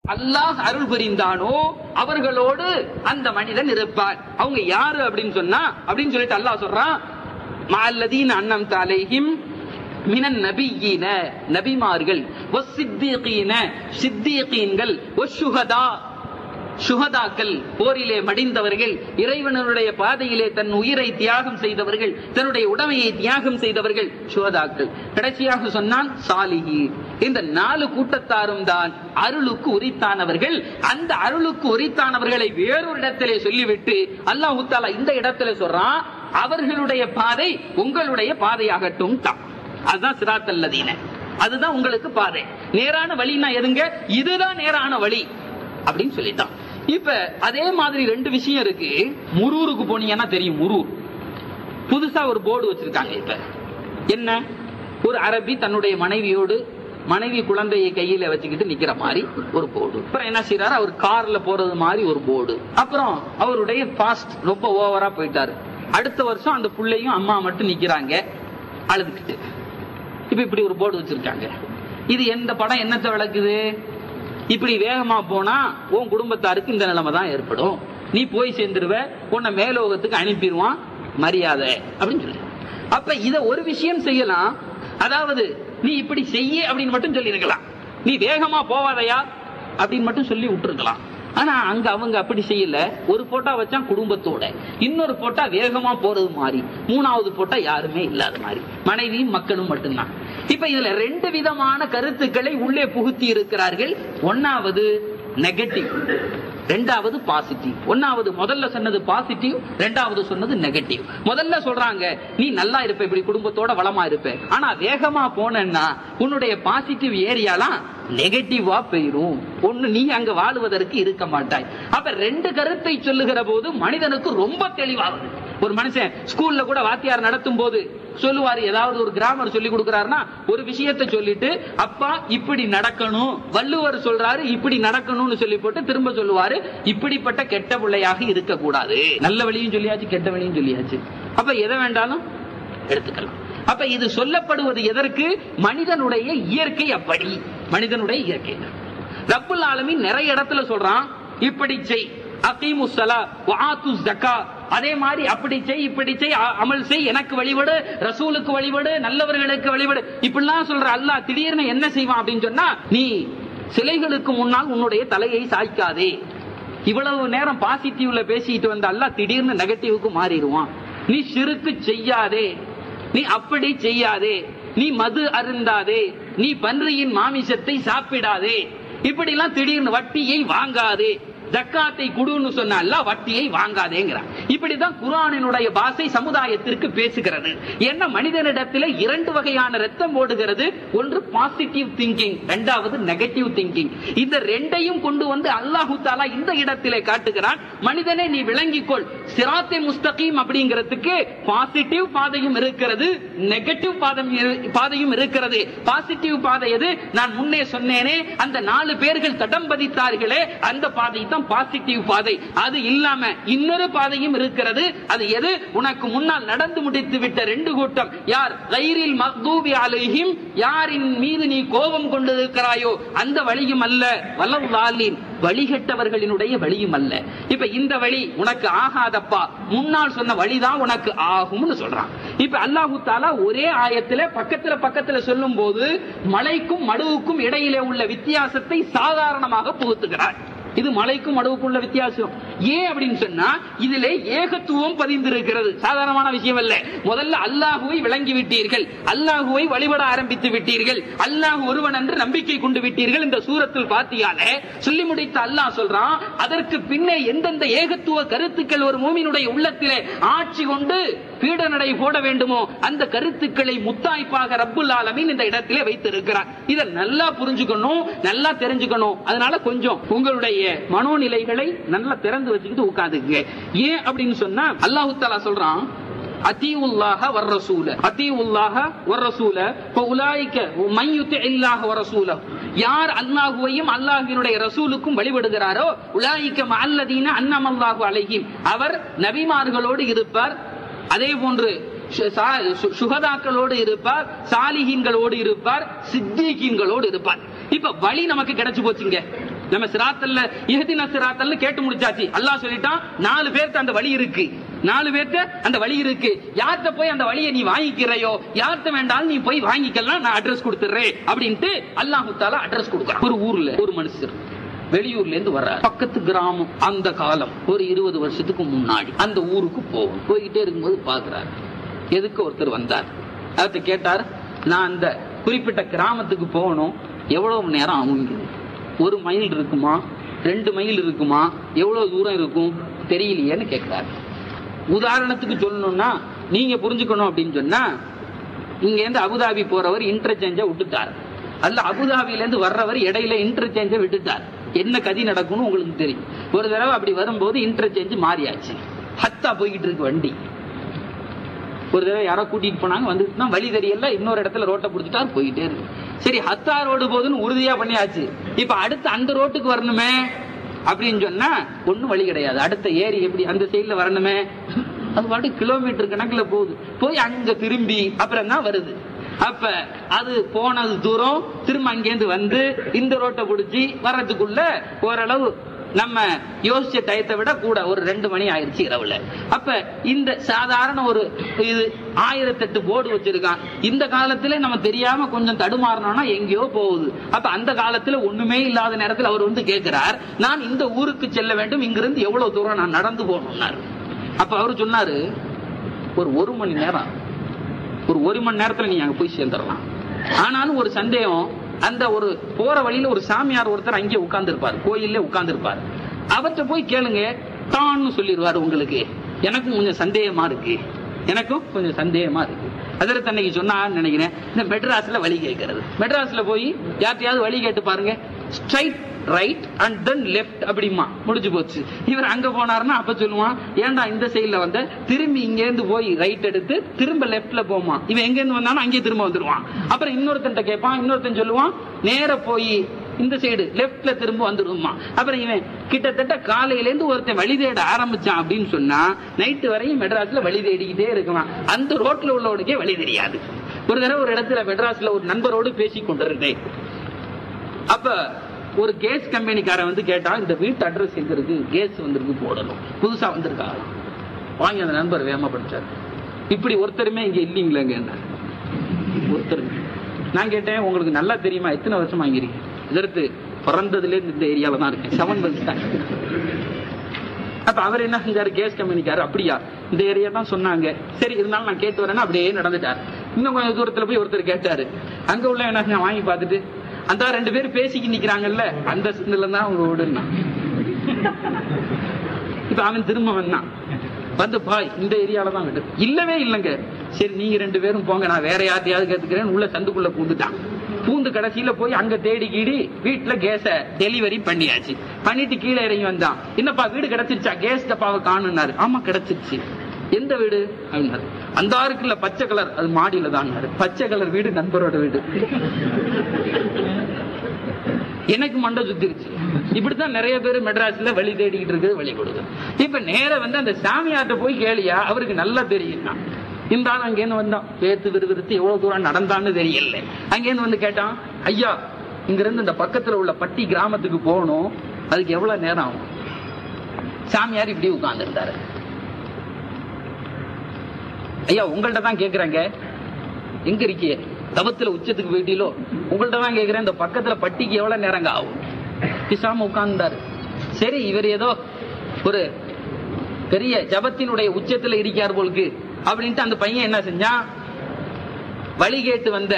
அல்லாஹ் அருள் புரிந்தானோ அவர்களோடு அந்த மனிதன் இருப்பார் அவங்க யாரு அப்படின்னு சொன்னா அப்படின்னு சொல்லிட்டு அல்லாஹ் சொல்றான் மல்லதீன் அன்னம் தாலேஹிம் மினன் நபியீன நபிமார்கள் ஒசித்தீகீன சித்தீகீன்கள் ஒஷுகதா சுகதாக்கள் போரிலே மடிந்தவர்கள் இறைவனுடைய பாதையிலே தன் உயிரை தியாகம் செய்தவர்கள் தன்னுடைய உடமையை தியாகம் செய்தவர்கள் சுகதாக்கள் கடைசியாக சொன்னான் சாலிஹி இந்த நாலு கூட்டத்தாரும் தான் அருளுக்கு உரித்தானவர்கள் அந்த அருளுக்கு உரித்தானவர்களை வேறொரு இடத்திலே சொல்லிவிட்டு அல்லாஹு தாலா இந்த இடத்துல சொல்றான் அவர்களுடைய பாதை உங்களுடைய பாதையாகட்டும் தான் அதுதான் சிராத்தல்லதீன அதுதான் உங்களுக்கு பாதை நேரான வழினா எதுங்க இதுதான் நேரான வழி அப்படின்னு சொல்லிட்டான் இப்ப அதே மாதிரி ரெண்டு விஷயம் இருக்கு முரூருக்கு போனீங்கன்னா தெரியும் முரூர் புதுசா ஒரு போர்டு வச்சிருக்காங்க இப்ப என்ன ஒரு அரபி தன்னுடைய மனைவியோடு மனைவி குழந்தையை கையில வச்சுக்கிட்டு நிக்கிற மாதிரி ஒரு போர்டு அப்புறம் என்ன செய்யறாரு அவர் கார்ல போறது மாதிரி ஒரு போர்டு அப்புறம் அவருடைய பாஸ்ட் ரொம்ப ஓவரா போயிட்டாரு அடுத்த வருஷம் அந்த புள்ளையும் அம்மா மட்டும் நிக்கிறாங்க அழுதுகிட்டு இப்ப இப்படி ஒரு போர்டு வச்சிருக்காங்க இது எந்த படம் என்னத்தை விளக்குது இப்படி வேகமா போனா உன் குடும்பத்தாருக்கு இந்த நிலைமை தான் ஏற்படும் நீ போய் சேர்ந்துருவ உன்னை மேலோகத்துக்கு அனுப்பிடுவான் மரியாதை அப்படின்னு சொல்லி அப்ப இத ஒரு விஷயம் செய்யலாம் அதாவது நீ இப்படி செய்ய அப்படின்னு மட்டும் சொல்லியிருக்கலாம் நீ வேகமா போவாதையா அப்படின்னு மட்டும் சொல்லி விட்டுருக்கலாம் ஆனா அங்க அவங்க அப்படி செய்யல ஒரு போட்டா வச்சா குடும்பத்தோட இன்னொரு போட்டா வேகமா போறது மாதிரி மூணாவது போட்டா யாருமே இல்லாத மாதிரி மனைவியும் மக்களும் மட்டும்தான் இப்ப இதுல ரெண்டு விதமான கருத்துக்களை உள்ளே புகுத்தி இருக்கிறார்கள் ஒன்னாவது நெகட்டிவ் ரெண்டாவது பாசிட்டிவ் ஒன்னாவது முதல்ல சொன்னது பாசிட்டிவ் ரெண்டாவது சொன்னது நெகட்டிவ் முதல்ல சொல்றாங்க நீ நல்லா இருப்ப இப்படி குடும்பத்தோட வளமா இருப்ப ஆனா வேகமா போனேன்னா உன்னுடைய பாசிட்டிவ் ஏரியாலாம் நெகட்டிவா போயிரும் ஒண்ணு நீ அங்க வாழுவதற்கு இருக்க மாட்டாய் அப்ப ரெண்டு கருத்தை சொல்லுகிற போது மனிதனுக்கு ரொம்ப தெளிவாகுது ஒரு மனுஷன் ஸ்கூல்ல கூட வாத்தியார் நடத்தும் போது சொல்லுவாரு ஏதாவது ஒரு கிராமர் சொல்லி கொடுக்கிறாருன்னா ஒரு விஷயத்தை சொல்லிட்டு அப்பா இப்படி நடக்கணும் வள்ளுவர் சொல்றாரு இப்படி நடக்கணும்னு சொல்லி போட்டு திரும்ப சொல்லுவாரு இப்படிப்பட்ட கெட்ட பிள்ளையாக இருக்கக்கூடாது நல்ல வழியும் சொல்லியாச்சு கெட்ட வழியும் சொல்லியாச்சு அப்ப எதை வேண்டாலும் எடுத்துக்கலாம் அப்ப இது சொல்லப்படுவது எதற்கு மனிதனுடைய இயற்கை அப்படி மனிதனுடைய இயற்கை ரப்புல் ஆலமின் நிறைய இடத்துல சொல்றான் இப்படி செய் அகீமுசலா வஆத்து ஜக்கா அதே மாதிரி அப்படி செய் இப்படி செய் அ- அமல் செய் எனக்கு வழிபடு ரசூலுக்கு வழிபடு நல்லவர்களுக்கு வழிபடு இப்படிலாம் சொல்ற அல்லாஹ் திடீர்னு என்ன செய்வான் அப்படின்னு சொன்னா நீ சிலைகளுக்கு முன்னால் உன்னுடைய தலையை சாய்க்காதே இவ்வளவு நேரம் பாசிட்டிவ்ல பேசிட்டு வந்த அல்லாஹ் திடீர்னு நெகட்டிவ்க்கு மாறிடுவான் நீ சிறுக்கு செய்யாதே நீ அப்படி செய்யாதே நீ மது அருந்தாதே நீ பன்றியின் மாமிசத்தை சாப்பிடாதே இப்படி எல்லாம் திடீர்னு வட்டியை வாங்காதே ஜக்காத்தை குடுன்னு சொன்ன அல்லாஹ் வட்டியை வாங்காதேங்கிறான் இப்படிதான் குரானினுடைய பாஷை சமுதாயத்திற்கு பேசுகிறது என்ன மனிதனிடத்தில் இரண்டு வகையான ரத்தம் ஓடுகிறது ஒன்று பாசிட்டிவ் திங்கிங் இரண்டாவது நெகட்டிவ் திங்கிங் இந்த ரெண்டையும் கொண்டு வந்து அல்லாஹு தாலா இந்த இடத்திலே காட்டுகிறான் மனிதனை நீ விளங்கிக்கொள் சிராத்தை முஸ்தகீம் அப்படிங்கிறதுக்கு பாசிட்டிவ் பாதையும் இருக்கிறது நெகட்டிவ் பாதம் இரு- பாதையும் இருக்கிறது பாசிட்டிவ் பாதை எது நான் முன்னே சொன்னேனே அந்த நாலு பேர்கள் தடம் பதித்தார்களே அந்த பாதை தான் பாசிட்டிவ் பாதை அது இல்லாம இன்னொரு பாதையும் இருக்கிறது அது எது உனக்கு முன்னால் நடந்து முடித்து விட்ட ரெண்டு கூட்டம் யார் கைரில் மக்தூபி அலைஹிம் யாரின் மீது நீ கோபம் கொண்டிருக்கிறாயோ அந்த வழியும் அல்ல வல்லல்லாலின் வழிகட்டவர்களினுடைய வழியும் அல்ல இப்ப இந்த வழி உனக்கு ஆகாதப்பா முன்னால் சொன்ன வழிதான் உனக்கு ஆகும்னு சொல்றான் இப்ப அல்லாஹு தாலா ஒரே ஆயத்துல பக்கத்துல பக்கத்துல சொல்லும் போது மலைக்கும் மடுவுக்கும் இடையிலே உள்ள வித்தியாசத்தை சாதாரணமாக புகுத்துகிறார் இது மலைக்கும் மடுவுக்கும் உள்ள வித்தியாசம் ஏன் அப்படின்னு சொன்னா இதிலே ஏகத்துவம் பதிந்திருக்கிறது சாதாரணமான விஷயம் அல்ல முதல்ல அல்லாஹுவை விளங்கி விட்டீர்கள் அல்லாஹுவை வழிபட ஆரம்பித்து விட்டீர்கள் அல்லாஹ் ஒருவன் என்று நம்பிக்கை கொண்டு விட்டீர்கள் இந்த சூரத்தில் பாத்தியால சொல்லி முடித்த அல்லாஹ் சொல்றான் அதற்கு பின்னே எந்தெந்த ஏகத்துவ கருத்துக்கள் ஒரு மூமினுடைய உள்ளத்திலே ஆட்சி கொண்டு பீடநடை போட வேண்டுமோ அந்த கருத்துக்களை முத்தாய்ப்பாக ரப்புல் ஆலமீன் இந்த இடத்திலே வைத்திருக்கிறார் இதை நல்லா புரிஞ்சுக்கணும் நல்லா தெரிஞ்சுக்கணும் அதனால கொஞ்சம் உங்களுடைய மனோநிலைகளை நல்லா திறந்து வச்சுக்கிட்டு உட்காந்துக்குங்க ஏன் அப்படின்னு சொன்னா அல்லாஹு தாலா சொல்றான் அத்தீவுல்லாஹ வர் ரசூல அத்தீவுல்லாஹ வர் ரசூல ஃபஉலாயிக மன் யுத்திஇல்லாஹ வ ரசூல யார் அல்லாஹுவையும் அல்லாஹ்வினுடைய ரசூலுக்கும் வழிபடுகிறாரோ உலாயிக்க மஅல்லதீன அன்னமல்லாஹு அலைஹிம் அவர் நபிமார்களோடு இருப்பார் அதே போன்று சு- சா- சு- சுகதாக்களோடு இருப்பார் சாலிஹீன்களோடு இருப்பார் சித்திகீன்களோடு இருப்பார் இப்ப வழி நமக்கு கிடைச்சு போச்சுங்க நம்ம சிராத்தல்ல இஹதின சிராத்தல்ல கேட்டு முடிச்சாச்சு அல்லாஹ் சொல்லிட்டான் நாலு பேர்த்த அந்த வழி இருக்கு நாலு பேர்த்த அந்த வழி இருக்கு யார்கிட்ட போய் அந்த வழியை நீ வாங்கிக்கிறையோ யார்கிட்ட வேண்டாலும் நீ போய் வாங்கிக்கலாம் நான் அட்ரஸ் கொடுத்துறேன் அப்படின்ட்டு அல்லாஹு தாலா அட்ரஸ் கொடுக்குறான் ஒரு ஊர்ல ஒரு மனுஷர் வெளியூர்ல இருந்து வர்ற பக்கத்து கிராமம் அந்த காலம் ஒரு இருபது வருஷத்துக்கு முன்னாடி அந்த ஊருக்கு போகும் போய்கிட்டே இருக்கும்போது பாக்குறாரு எதுக்கு ஒருத்தர் வந்தார் அவர்கிட்ட கேட்டார் நான் அந்த குறிப்பிட்ட கிராமத்துக்கு போகணும் எவ்வளவு நேரம் ஆகும் ஒரு மைல் இருக்குமா ரெண்டு மைல் இருக்குமா எவ்வளவு தூரம் இருக்கும் தெரியலையேன்னு கேட்கிறாரு உதாரணத்துக்கு சொல்லணும்னா நீங்க புரிஞ்சுக்கணும் அப்படின்னு சொன்னா இங்க இருந்து அபுதாபி போறவர் இன்டர்சேஞ்ச விட்டுட்டார் அல்ல அபுதாபில இருந்து வர்றவர் இடையில இன்டர்சேஞ்ச விட்டுட்டார் என்ன கதி நடக்கும்னு உங்களுக்கு தெரியும் ஒரு தடவை அப்படி வரும்போது இன்டர்சேஞ்ச் மாறியாச்சு ஹத்தா போய்கிட்டு இருக்கு வண்டி ஒரு தடவை யாரோ கூட்டிட்டு போனாங்க வந்துட்டு தான் வழி தெரியல இன்னொரு இடத்துல ரோட்டை பிடிச்சிட்டாரு போயிட்டே இருக்கு சரி ஹத்தா ரோடு போகுதுன்னு உறுதியா பண்ணியாச்சு இப்ப அடுத்து அந்த ரோட்டுக்கு வரணுமே அப்படின்னு சொன்னா ஒண்ணும் வழி கிடையாது அடுத்த ஏரி எப்படி அந்த சைடுல வரணுமே அது பாட்டு கிலோமீட்டர் கணக்குல போகுது போய் அங்க திரும்பி அப்புறம் தான் வருது அப்ப அது போனது தூரம் திரும்ப அங்கேருந்து வந்து இந்த ரோட்டை பிடிச்சி வர்றதுக்குள்ள ஓரளவு நம்ம யோசிச்ச டயத்தை விட கூட ஒரு ரெண்டு மணி ஆயிருச்சு இரவுல அப்ப இந்த சாதாரண ஒரு இது ஆயிரத்தெட்டு போர்டு வச்சிருக்கான் இந்த காலத்துல நம்ம தெரியாம கொஞ்சம் தடுமாறினோம்னா எங்கேயோ போகுது அப்ப அந்த காலத்துல ஒண்ணுமே இல்லாத நேரத்தில் அவர் வந்து கேட்கிறார் நான் இந்த ஊருக்கு செல்ல வேண்டும் இங்கிருந்து எவ்வளவு தூரம் நான் நடந்து போகணும்னாரு அப்ப அவரு சொன்னாரு ஒரு ஒரு மணி நேரம் ஒரு ஒரு மணி நேரத்துல நீ அங்க போய் சேர்ந்துடலாம் ஆனாலும் ஒரு சந்தேகம் அந்த ஒரு போற வழியில ஒரு சாமியார் ஒருத்தர் அங்கே உட்கார்ந்து இருப்பார் கோயில்ல உட்கார்ந்து இருப்பார் அவர்கிட்ட போய் கேளுங்க தான்னு சொல்லிடுவாரு உங்களுக்கு எனக்கும் கொஞ்சம் சந்தேகமா இருக்கு எனக்கும் கொஞ்சம் சந்தேகமா இருக்கு அதில் தன்னைக்கு சொன்னான்னு நினைக்கிறேன் இந்த மெட்ராஸ்ல வழி கேட்கறது மெட்ராஸ்ல போய் யார்ட்டையாவது வழி கேட்டு பாருங்க straight right and then left அப்படிமா முடிஞ்சு போச்சு இவர் அங்க போனாருன்னா அப்ப சொல்லுவான் ஏன்டா இந்த சைடுல வந்த திரும்பி இங்க இருந்து போய் ரைட் எடுத்து திரும்ப லெஃப்ட்ல போமா இவன் எங்க இருந்து வந்தாலும் அங்கேயே திரும்ப வந்துருவான் அப்புறம் இன்னொருத்தன் கேட்பான் இன்னொருத்தன் சொல்லுவான் நேர போய் இந்த சைடு லெஃப்ட்ல திரும்ப வந்துருமா அப்புறம் இவன் கிட்டத்தட்ட காலையில இருந்து ஒருத்தன் வழி தேட ஆரம்பிச்சான் அப்படின்னு சொன்னா நைட்டு வரையும் மெட்ராஸ்ல வழி தேடிக்கிட்டே இருக்கலாம் அந்த ரோட்ல உள்ளவனுக்கே வழி தெரியாது ஒரு தடவை ஒரு இடத்துல மெட்ராஸ்ல ஒரு நண்பரோடு பேசி கொண்டிருந்தேன் அப்ப ஒரு கேஸ் கம்பெனிக்காரன் வந்து கேட்டா இந்த வீட்டு அட்ரஸ் எங்க இருக்கு கேஸ் வந்திருக்கு போடணும் புதுசா வந்திருக்கா வாங்கி அந்த நண்பர் வேகமா படிச்சார் இப்படி ஒருத்தருமே இங்க இல்லீங்களேங்க என்ன ஒருத்தர் நான் கேட்டேன் உங்களுக்கு நல்லா தெரியுமா எத்தனை வருஷம் வாங்கிருக்கீங்க இதற்கு பிறந்ததுல இருந்து இந்த ஏரியால தான் இருக்கேன் செவன் மந்த்ஸ் தான் அப்ப அவர் என்ன செஞ்சாரு கேஸ் கம்பெனிக்காரு அப்படியா இந்த ஏரியா தான் சொன்னாங்க சரி இருந்தாலும் நான் கேட்டு வரேன்னா அப்படியே நடந்துட்டார் இன்னும் கொஞ்சம் தூரத்துல போய் ஒருத்தர் கேட்டாரு அங்க உள்ள என்ன செஞ்சான் வாங்கி பார்த்துட்டு அந்த ரெண்டு பேரும் பேசிக்கி நிக்கிறாங்கல்ல அந்த சிந்தல தான் அவங்க வீடுன்னா இப்ப அவன் திரும்ப வந்தான் வந்து பாய் இந்த ஏரியால தான் வீடு இல்லவே இல்லைங்க சரி நீங்க ரெண்டு பேரும் போங்க நான் வேற யார்ட்டையாவது கேட்டுக்கிறேன் உள்ள சந்துக்குள்ள பூந்துட்டான் பூந்து கடைசியில போய் அங்க தேடி கீடி வீட்டுல கேஸ டெலிவரி பண்ணியாச்சு பண்ணிட்டு கீழே இறங்கி வந்தான் என்னப்பா வீடு கிடைச்சிருச்சா கேஸ் டப்பாவை காணுனாரு ஆமா கிடைச்சிருச்சு எந்த வீடு அப்படின்னாரு அந்த இருக்குல்ல பச்சை கலர் அது மாடியில தான் பச்சை கலர் வீடு நண்பரோட வீடு எனக்கு மண்டை சுத்திருச்சு இப்படித்தான் நிறைய பேர் மெட்ராஸ்ல வழி தேடிக்கிட்டு இருக்குது வழி கொடுக்கு இப்ப நேர வந்து அந்த சாமியார்ட்ட போய் கேளியா அவருக்கு நல்லா தெரியும் இந்த ஆள் அங்கேருந்து வந்தான் வேத்து விறுவிறுத்து எவ்வளவு தூரம் நடந்தான்னு தெரியல அங்கேருந்து வந்து கேட்டான் ஐயா இங்க இருந்து இந்த பக்கத்துல உள்ள பட்டி கிராமத்துக்கு போகணும் அதுக்கு எவ்வளவு நேரம் ஆகும் சாமியார் இப்படி உட்கார்ந்து இருந்தாரு ஐயா உங்கள்ட்ட தான் கேக்குறாங்க எங்க இருக்கிய தவத்துல உச்சத்துக்கு போயிட்டீங்களோ உங்கள்ட்ட தான் கேக்குறேன் இந்த பக்கத்துல பட்டிக்கு எவ்வளவு நேரங்க ஆகும் பிசாம உட்கார்ந்தாரு சரி இவர் ஏதோ ஒரு பெரிய ஜபத்தினுடைய உச்சத்துல இருக்கார் போலுக்கு அப்படின்ட்டு அந்த பையன் என்ன செஞ்சான் வழி கேட்டு வந்த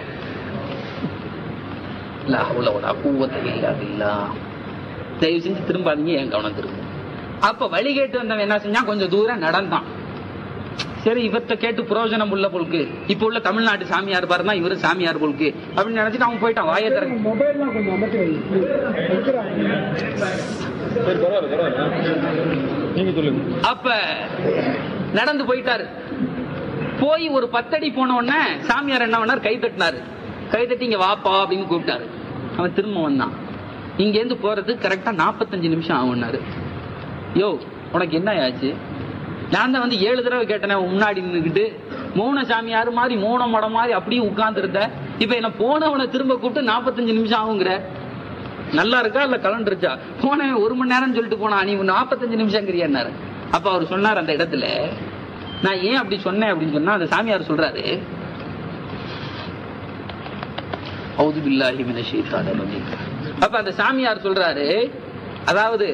லா ஹவுல வலா குவத்த இல்லா பில்லாஹ். தயவு செஞ்சு திரும்பாதீங்க என் கவனம் திரும்ப அப்ப வழி கேட்டு வந்தவன் என்ன செஞ்சான் கொஞ்சம் தூரம் நடந்தான் சரி இவர்த்த கேட்டு பிரயோஜனம் உள்ள போலுக்கு இப்ப உள்ள தமிழ்நாட்டு சாமியார் பாருன்னா இவரு சாமியார் போலுக்கு அப்படின்னு நினைச்சிட்டு அவன் போயிட்டான் வாயை திறக்க மொபைல்லாம் கொஞ்சம் அமர்த்தி வை. வைக்கிறாங்க. சரி பரவாயில்ல பரவாயில்ல நீங்க சொல்லுங்க அப்ப நடந்து போயிட்டாரு போய் ஒரு பத்தடி போன உடனே சாமியார் என்ன பண்ணார் கை தட்டினாரு கை தட்டி இங்க வாப்பா அப்படின்னு கூப்பிட்டாரு அவன் திரும்ப வந்தான் இங்க இருந்து போறதுக்கு கரெக்டா 45 நிமிஷம் ஆகும்னாரு யோ உனக்கு என்ன ஆச்சு நான் தான் வந்து ஏழு தடவை கேட்டேனே உன் முன்னாடி நின்னுக்கிட்டு மௌன சாமியார் மாதிரி மௌன மடம் மாதிரி அப்படியே உட்கார்ந்து இருந்த இப்ப என்ன போனவனை திரும்ப கூப்பிட்டு 45 நிமிஷம் ஆகுங்கிற நல்லா இருக்கா இல்ல கலண்டுருச்சா போனேன் ஒரு மணி நேரம் சொல்லிட்டு போனா நீ நாற்பத்தஞ்சு நிமிஷங்கிறியாரு அப்ப அவர் சொன்னார் அந்த இடத்துல நான் ஏன் அப்படி சொன்னேன் அப்படின்னு சொன்னா அந்த சாமியார் சொல்றாரு அவுது பில்லாஹி மினஷ் ஷைத்தானிர் ரஜீம். அப்ப அந்த சாமியார் சொல்றாரு அதாவது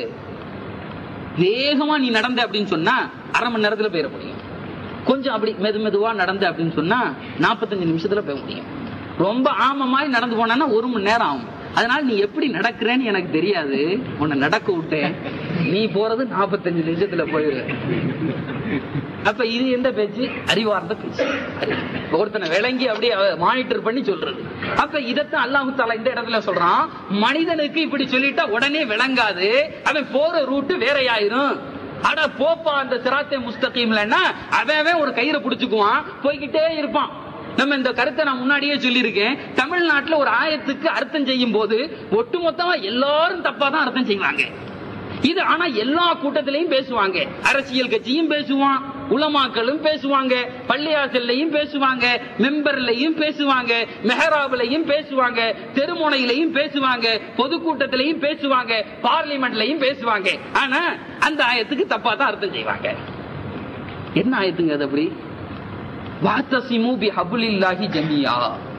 வேகமா நீ நடந்த அப்படின்னு சொன்னா அரை மணி நேரத்துல போயிட முடியும் கொஞ்சம் அப்படி மெது மெதுவா நடந்த அப்படின்னு சொன்னா நாற்பத்தஞ்சு நிமிஷத்துல போய் முடியும் ரொம்ப ஆம மாதிரி நடந்து போனா ஒரு மணி நேரம் ஆகும் அதனால நீ எப்படி நடக்கிறேன்னு எனக்கு தெரியாது உன்னை நடக்க விட்டேன் நீ போறது நாற்பத்தஞ்சு நிமிஷத்துல போயிரு அப்ப இது எந்த பேச்சு அறிவார்ந்த பேச்சு அறிவு. ஒருத்தனை விளங்கி அப்படியே மானிட்டர் பண்ணி சொல்றது அப்ப இதத்தான் அல்லாஹு தாலா இந்த இடத்துல சொல்றான் மனிதனுக்கு இப்படி சொல்லிட்டா உடனே விளங்காது அவன் போற ரூட்டு வேறையாயிரும் அட போப்பா அந்த சிராத்தை முஸ்தகீம்லன்னா அவன் அவன் ஒரு கயிறை புடிச்சுக்குவான் போய்கிட்டே இருப்பான் நம்ம இந்த கருத்தை நான் முன்னாடியே சொல்லியிருக்கேன் தமிழ்நாட்டுல ஒரு ஆயத்துக்கு அர்த்தம் செய்யும் போது ஒட்டுமொத்தமா எல்லாரும் தப்பா தான் அர்த்தம் செய்வாங்க இது ஆனா எல்லா கூட்டத்திலையும் பேசுவாங்க அரசியல் கட்சியும் பேசுவான் உலமாக்களும் பேசுவாங்க பள்ளியாசல்லையும் பேசுவாங்க மெம்பர்லையும் பேசுவாங்க மெஹராப்லையும் பேசுவாங்க தெருமுனையிலையும் பேசுவாங்க பொதுக்கூட்டத்திலையும் பேசுவாங்க பார்லிமெண்ட்லையும் பேசுவாங்க ஆனா அந்த ஆயத்துக்கு தப்பா தான் அர்த்தம் செய்வாங்க என்ன ஆயத்துங்க அது அப்படி வாத்தசிமு பி ஹபுலில்லாஹி ஜமியா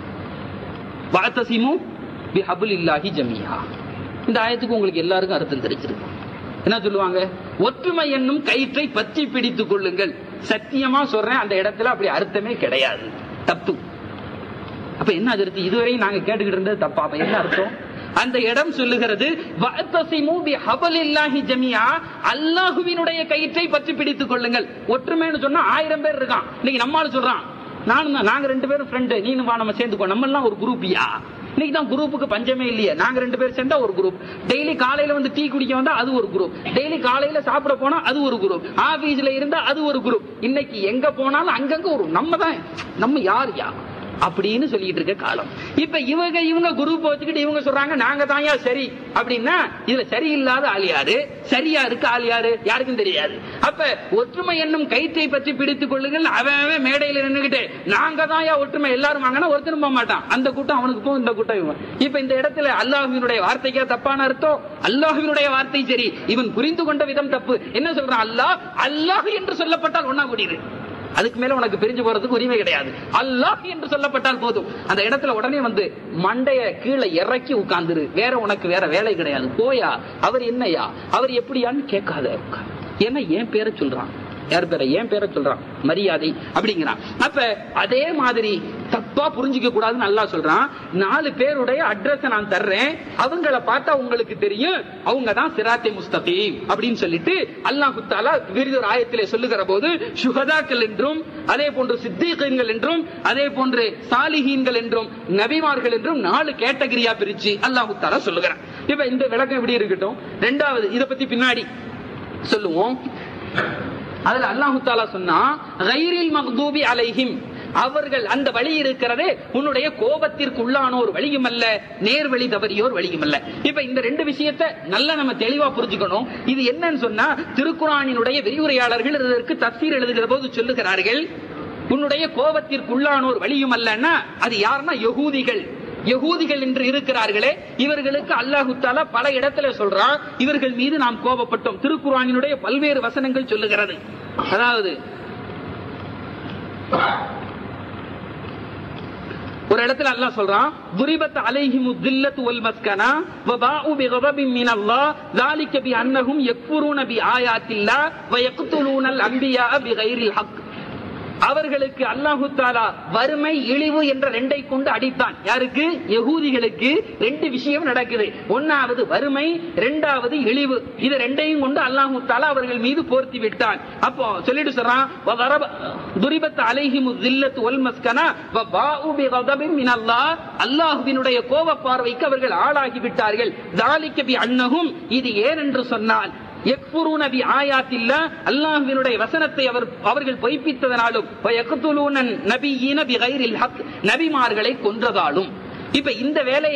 வாத்தசிமு பி ஹபுலில்லாஹி ஜமியா இந்த ஆயத்துக்கு உங்களுக்கு எல்லாருக்கும் அர்த்தம் தெரிஞ்சிருக்கும் என்ன சொல்லுவாங்க ஒற்றுமை என்னும் கயிற்றை பற்றி பிடித்துக் கொள்ளுங்கள் சத்தியமா சொல்றேன் அந்த இடத்துல அப்படி அர்த்தமே கிடையாது தப்பு அப்ப என்ன அர்த்தம் இதுவரை நாங்க கேட்டுக்கிட்டு இருந்தது தப்பா அப்ப என்ன அர்த்தம் அந்த இடம் சொல்லுகிறது வஅத்தஸிமு பிஹபலில்லாஹி ஜமியா அல்லாஹ்வினுடைய கயிற்றை பற்றி பிடித்துக் கொள்ளுங்கள் ஒற்றுமைன்னு சொன்னா ஆயிரம் பேர் இருக்கான் இன்னைக்கு நம்மால சொல்றான் நானும் தான் நாங்க ரெண்டு பேரும் ஃப்ரெண்டு நீனும் வா நம்ம சேர்ந்துக்கோ நம்ம எல்லாம் ஒரு குரூப்பியா இன்னைக்கு தான் குரூப்புக்கு பஞ்சமே இல்லையே நாங்க ரெண்டு பேரும் சேர்ந்தா ஒரு குரூப் டெய்லி காலையில வந்து டீ குடிக்க வந்தா அது ஒரு குரூப் டெய்லி காலையில சாப்பிட போனா அது ஒரு குரூப் ஆபீஸ்ல இருந்தா அது ஒரு குரூப் இன்னைக்கு எங்க போனாலும் அங்கங்க ஒரு நம்ம தான் நம்ம யார் யா அப்படின்னு சொல்லிட்டு இருக்க காலம் இப்ப இவங்க இவங்க குரூப் வச்சுக்கிட்டு இவங்க சொல்றாங்க நாங்க தான்யா சரி அப்படின்னா இதுல சரியில்லாத ஆள் யாரு சரியா இருக்கு ஆள் யாரு யாருக்கும் தெரியாது அப்ப ஒற்றுமை என்னும் கயிற்றை பற்றி பிடித்துக் கொள்ளுங்கள் அவன் அவன் மேடையில நின்னுகிட்டு நாங்க தான்யா ஒற்றுமை எல்லாரும் வாங்கினா ஒருத்தரும் போக மாட்டான் அந்த கூட்டம் அவனுக்கு போகும் இந்த கூட்டம் இவன் இப்ப இந்த இடத்துல அல்லாஹுவினுடைய வார்த்தைக்கா தப்பான அர்த்தம் அல்லாஹுவினுடைய வார்த்தை சரி இவன் புரிந்து கொண்ட விதம் தப்பு என்ன சொல்றான் அல்லாஹ் அல்லாஹ் என்று சொல்லப்பட்டால் ஒன்னா கூடியிரு அதுக்கு மேல உனக்கு பிரிஞ்சு போறதுக்கு உரிமை கிடையாது அல்லாஹ் என்று சொல்லப்பட்டால் போதும் அந்த இடத்துல உடனே வந்து மண்டைய கீழே இறக்கி உட்கார்ந்துரு வேற உனக்கு வேற வேலை கிடையாது போயா அவர் என்னையா அவர் எப்படியான்னு கேட்காத ஏன்னா என் பேரை சொல்றான் யார் பேரை ஏன் பேரை சொல்றான் மரியாதை அப்படிங்கிறான் அப்ப அதே மாதிரி தப்பா புரிஞ்சுக்க கூடாதுன்னு நல்லா சொல்றான் நாலு பேருடைய அட்ரஸ் நான் தர்றேன் அவங்கள பார்த்தா உங்களுக்கு தெரியும் அவங்க தான் சிராத்தை முஸ்தகீம் அப்படின்னு சொல்லிட்டு அல்லாஹு தாலா விருதர் ஆயத்திலே சொல்லுகிற போது சுகதாக்கள் என்றும் அதே போன்று சித்தீகங்கள் என்றும் அதே போன்று சாலிஹீன்கள் என்றும் நபிமார்கள் என்றும் நாலு கேட்டகரியா பிரிச்சு அல்லாஹு தாலா சொல்லுகிறான் இப்ப இந்த விளக்கம் எப்படி இருக்கட்டும் ரெண்டாவது இத பத்தி பின்னாடி சொல்லுவோம் அதுல அல்லாஹு தாலா சொன்னா கைரில் மக்தூபி அலைஹிம் அவர்கள் அந்த வழி இருக்கிறதே உன்னுடைய கோபத்திற்கு உள்ளானோர் வழியும் அல்ல நேர்வழி தவறியோர் வழியும் அல்ல இப்ப இந்த ரெண்டு விஷயத்தை நல்லா நம்ம தெளிவா புரிஞ்சுக்கணும் இது என்னன்னு சொன்னா திருக்குறானினுடைய விரிவுரையாளர்கள் இதற்கு தப்சீர் எழுதுகிற போது சொல்லுகிறார்கள் உன்னுடைய கோபத்திற்கு உள்ளானோர் வழியும் அல்லன்னா அது யாருன்னா யகூதிகள் யகூதிகள் என்று இருக்கிறார்களே இவர்களுக்கு அல்லாஹு தாலா பல இடத்துல சொல்றான் இவர்கள் மீது நாம் கோபப்பட்டோம் திருக்குறானினுடைய பல்வேறு வசனங்கள் சொல்லுகிறது அதாவது ஒரு இடத்துல அல்லாஹ் சொல்றான் துரிபத் அலைஹிமு தில்லத்து வல் மஸ்கனா வபாஉ பிகதபின் மின் அல்லாஹ் ذلك بأنهم يكفرون بآيات الله ويقتلون الأنبياء بغير الحق அவர்களுக்கு அல்லாஹு தாலா வறுமை இழிவு என்ற ரெண்டை கொண்டு அடித்தான் யாருக்கு யகூதிகளுக்கு ரெண்டு விஷயம் நடக்குது ஒன்னாவது வறுமை ரெண்டாவது இழிவு இது ரெண்டையும் கொண்டு அல்லாஹு தாலா அவர்கள் மீது போர்த்தி விட்டான் அப்போ சொல்லிட்டு சொல்றான் வதரப- துரிபத் அலைஹிமு தில்லத்து வல் மஸ்கனா வபாஉ பிகதபின் மின் அல்லாஹ் அல்லாஹ்வினுடைய கோப பார்வைக்கு அவர்கள் ஆளாகி விட்டார்கள் ذلك بأنهم இது ஏன் என்று சொன்னால் யக்ஃபுரூன பி ஆயாத்தில்லா அல்லாஹ்வினுடைய வசனத்தை அவர் அவர்கள் பொய்ப்பித்ததனாலும் வயக்துலூன நபியீன பிகைரில் ஹக் நபிமார்களை கொன்றதாலும் இப்ப இந்த வேலையை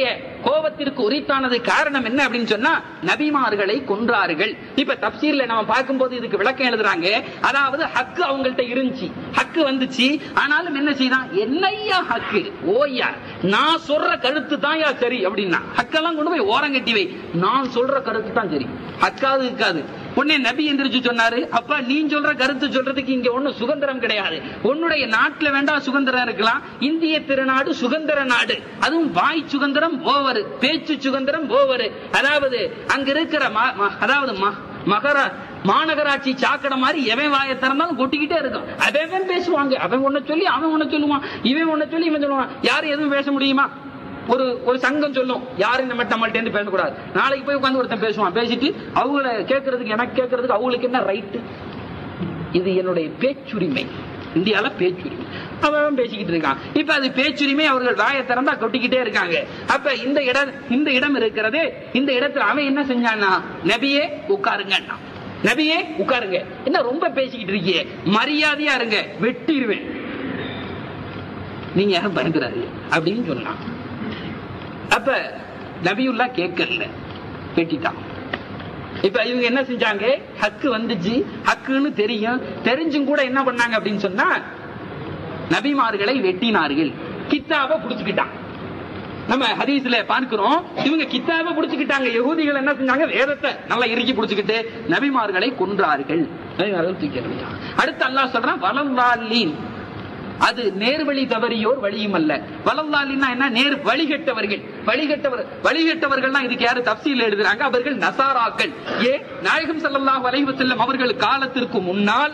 கோபத்திற்கு உரித்தானது காரணம் என்ன அப்படின்னு சொன்னா நபிமார்களை கொன்றார்கள் இப்ப தப்சீர்ல நம்ம பார்க்கும்போது இதுக்கு விளக்கம் எழுதுறாங்க அதாவது ஹக்கு அவங்கள்ட்ட இருந்துச்சு ஹக்கு வந்துச்சு ஆனாலும் என்ன செய்தான் என்னையா ஹக்கு ஓய்யா நான் சொல்ற கருத்து தான் யா சரி அப்படின்னா ஹக்கெல்லாம் கொண்டு போய் ஓரம் கட்டி வை நான் சொல்ற கருத்து தான் சரி ஹக்காது இருக்காது உடனே நபி எந்திரிச்சு சொன்னாரு அப்பா நீ சொல்ற கருத்து சொல்றதுக்கு இங்க ஒண்ணும் சுதந்திரம் கிடையாது உன்னுடைய நாட்டுல வேண்டாம் சுதந்திரம் இருக்கலாம் இந்திய திருநாடு சுதந்திர நாடு அதுவும் வாய் சுதந்திரம் ஓவர் பேச்சு சுதந்திரம் ஓவர் அதாவது அங்க இருக்கிற ம- ம- அதாவது ம- மகர மாநகராட்சி சாக்கடை மாதிரி எவன் வாயை திறந்தாலும் கொட்டிக்கிட்டே இருக்கும் அவன் பேசுவாங்க அவன் ஒண்ணு சொல்லி அவன் ஒண்ணு சொல்லுவான் இவன் ஒண்ணு சொல்லி இவன் சொல்லுவான் யாரும் எதுவும் பேச முடியுமா ஒரு ஒரு சங்கம் சொல்லும் யாரும் நம்ம நம்மள்ட்ட இருந்து பேசக்கூடாது நாளைக்கு போய் உட்காந்து ஒருத்தன் பேசுவான் பேசிட்டு அவங்கள கேட்கறதுக்கு எனக்கு கேட்கறதுக்கு அவங்களுக்கு என்ன ரைட்டு இது என்னுடைய பேச்சுரிமை இந்தியால பேச்சுரிமை அவன் அவன் பேசிக்கிட்டு இருக்கான் இப்ப அது பேச்சுரிமை அவர்கள் வாயை திறந்தா கொட்டிக்கிட்டே இருக்காங்க அப்ப இந்த இடம் இந்த இடம் இருக்கிறது இந்த இடத்துல அவன் என்ன செஞ்சான்னா நபியே உட்காருங்கன்னா நபியே உட்காருங்க என்ன ரொம்ப பேசிக்கிட்டு இருக்கியே மரியாதையா இருங்க வெட்டிடுவேன் நீங்க யாரும் பயந்துறாரு அப்படின்னு சொன்னான் அப்ப நபியுல்லா கேட்கல வெட்டிட்டான் இப்ப இவங்க என்ன செஞ்சாங்க ஹக்கு வந்துச்சு ஹக்குன்னு தெரியும் தெரிஞ்சும் கூட என்ன பண்ணாங்க அப்படின்னு சொன்னா நபிமார்களை வெட்டினார்கள் கித்தாப புடிச்சுக்கிட்டான் நம்ம ஹதீஸ்ல பார்க்கிறோம் இவங்க கித்தாப புடிச்சுக்கிட்டாங்க யகூதிகள் என்ன செஞ்சாங்க வேதத்தை நல்லா இறுக்கி புடிச்சுக்கிட்டு நபிமார்களை கொன்றார்கள் நபிமார்கள் தூக்கி எறிஞ்சாங்க. அடுத்து அல்லாஹ் சொல்றான் வலல்லாலீன் அது நேர்வழி தவறியோர் வழியும் அல்ல வலல்லாலின்னா என்ன நேர் வழிகட்டவர்கள் வழிகட்டவர் வழிகட்டவர்கள்னா இதுக்கு யாரு தப்சீல் எழுதுறாங்க அவர்கள் நசாராக்கள் ஏ நாயகம் ஸல்லல்லாஹு அலைஹி வஸல்லம் அவர்கள் காலத்திற்கு முன்னால்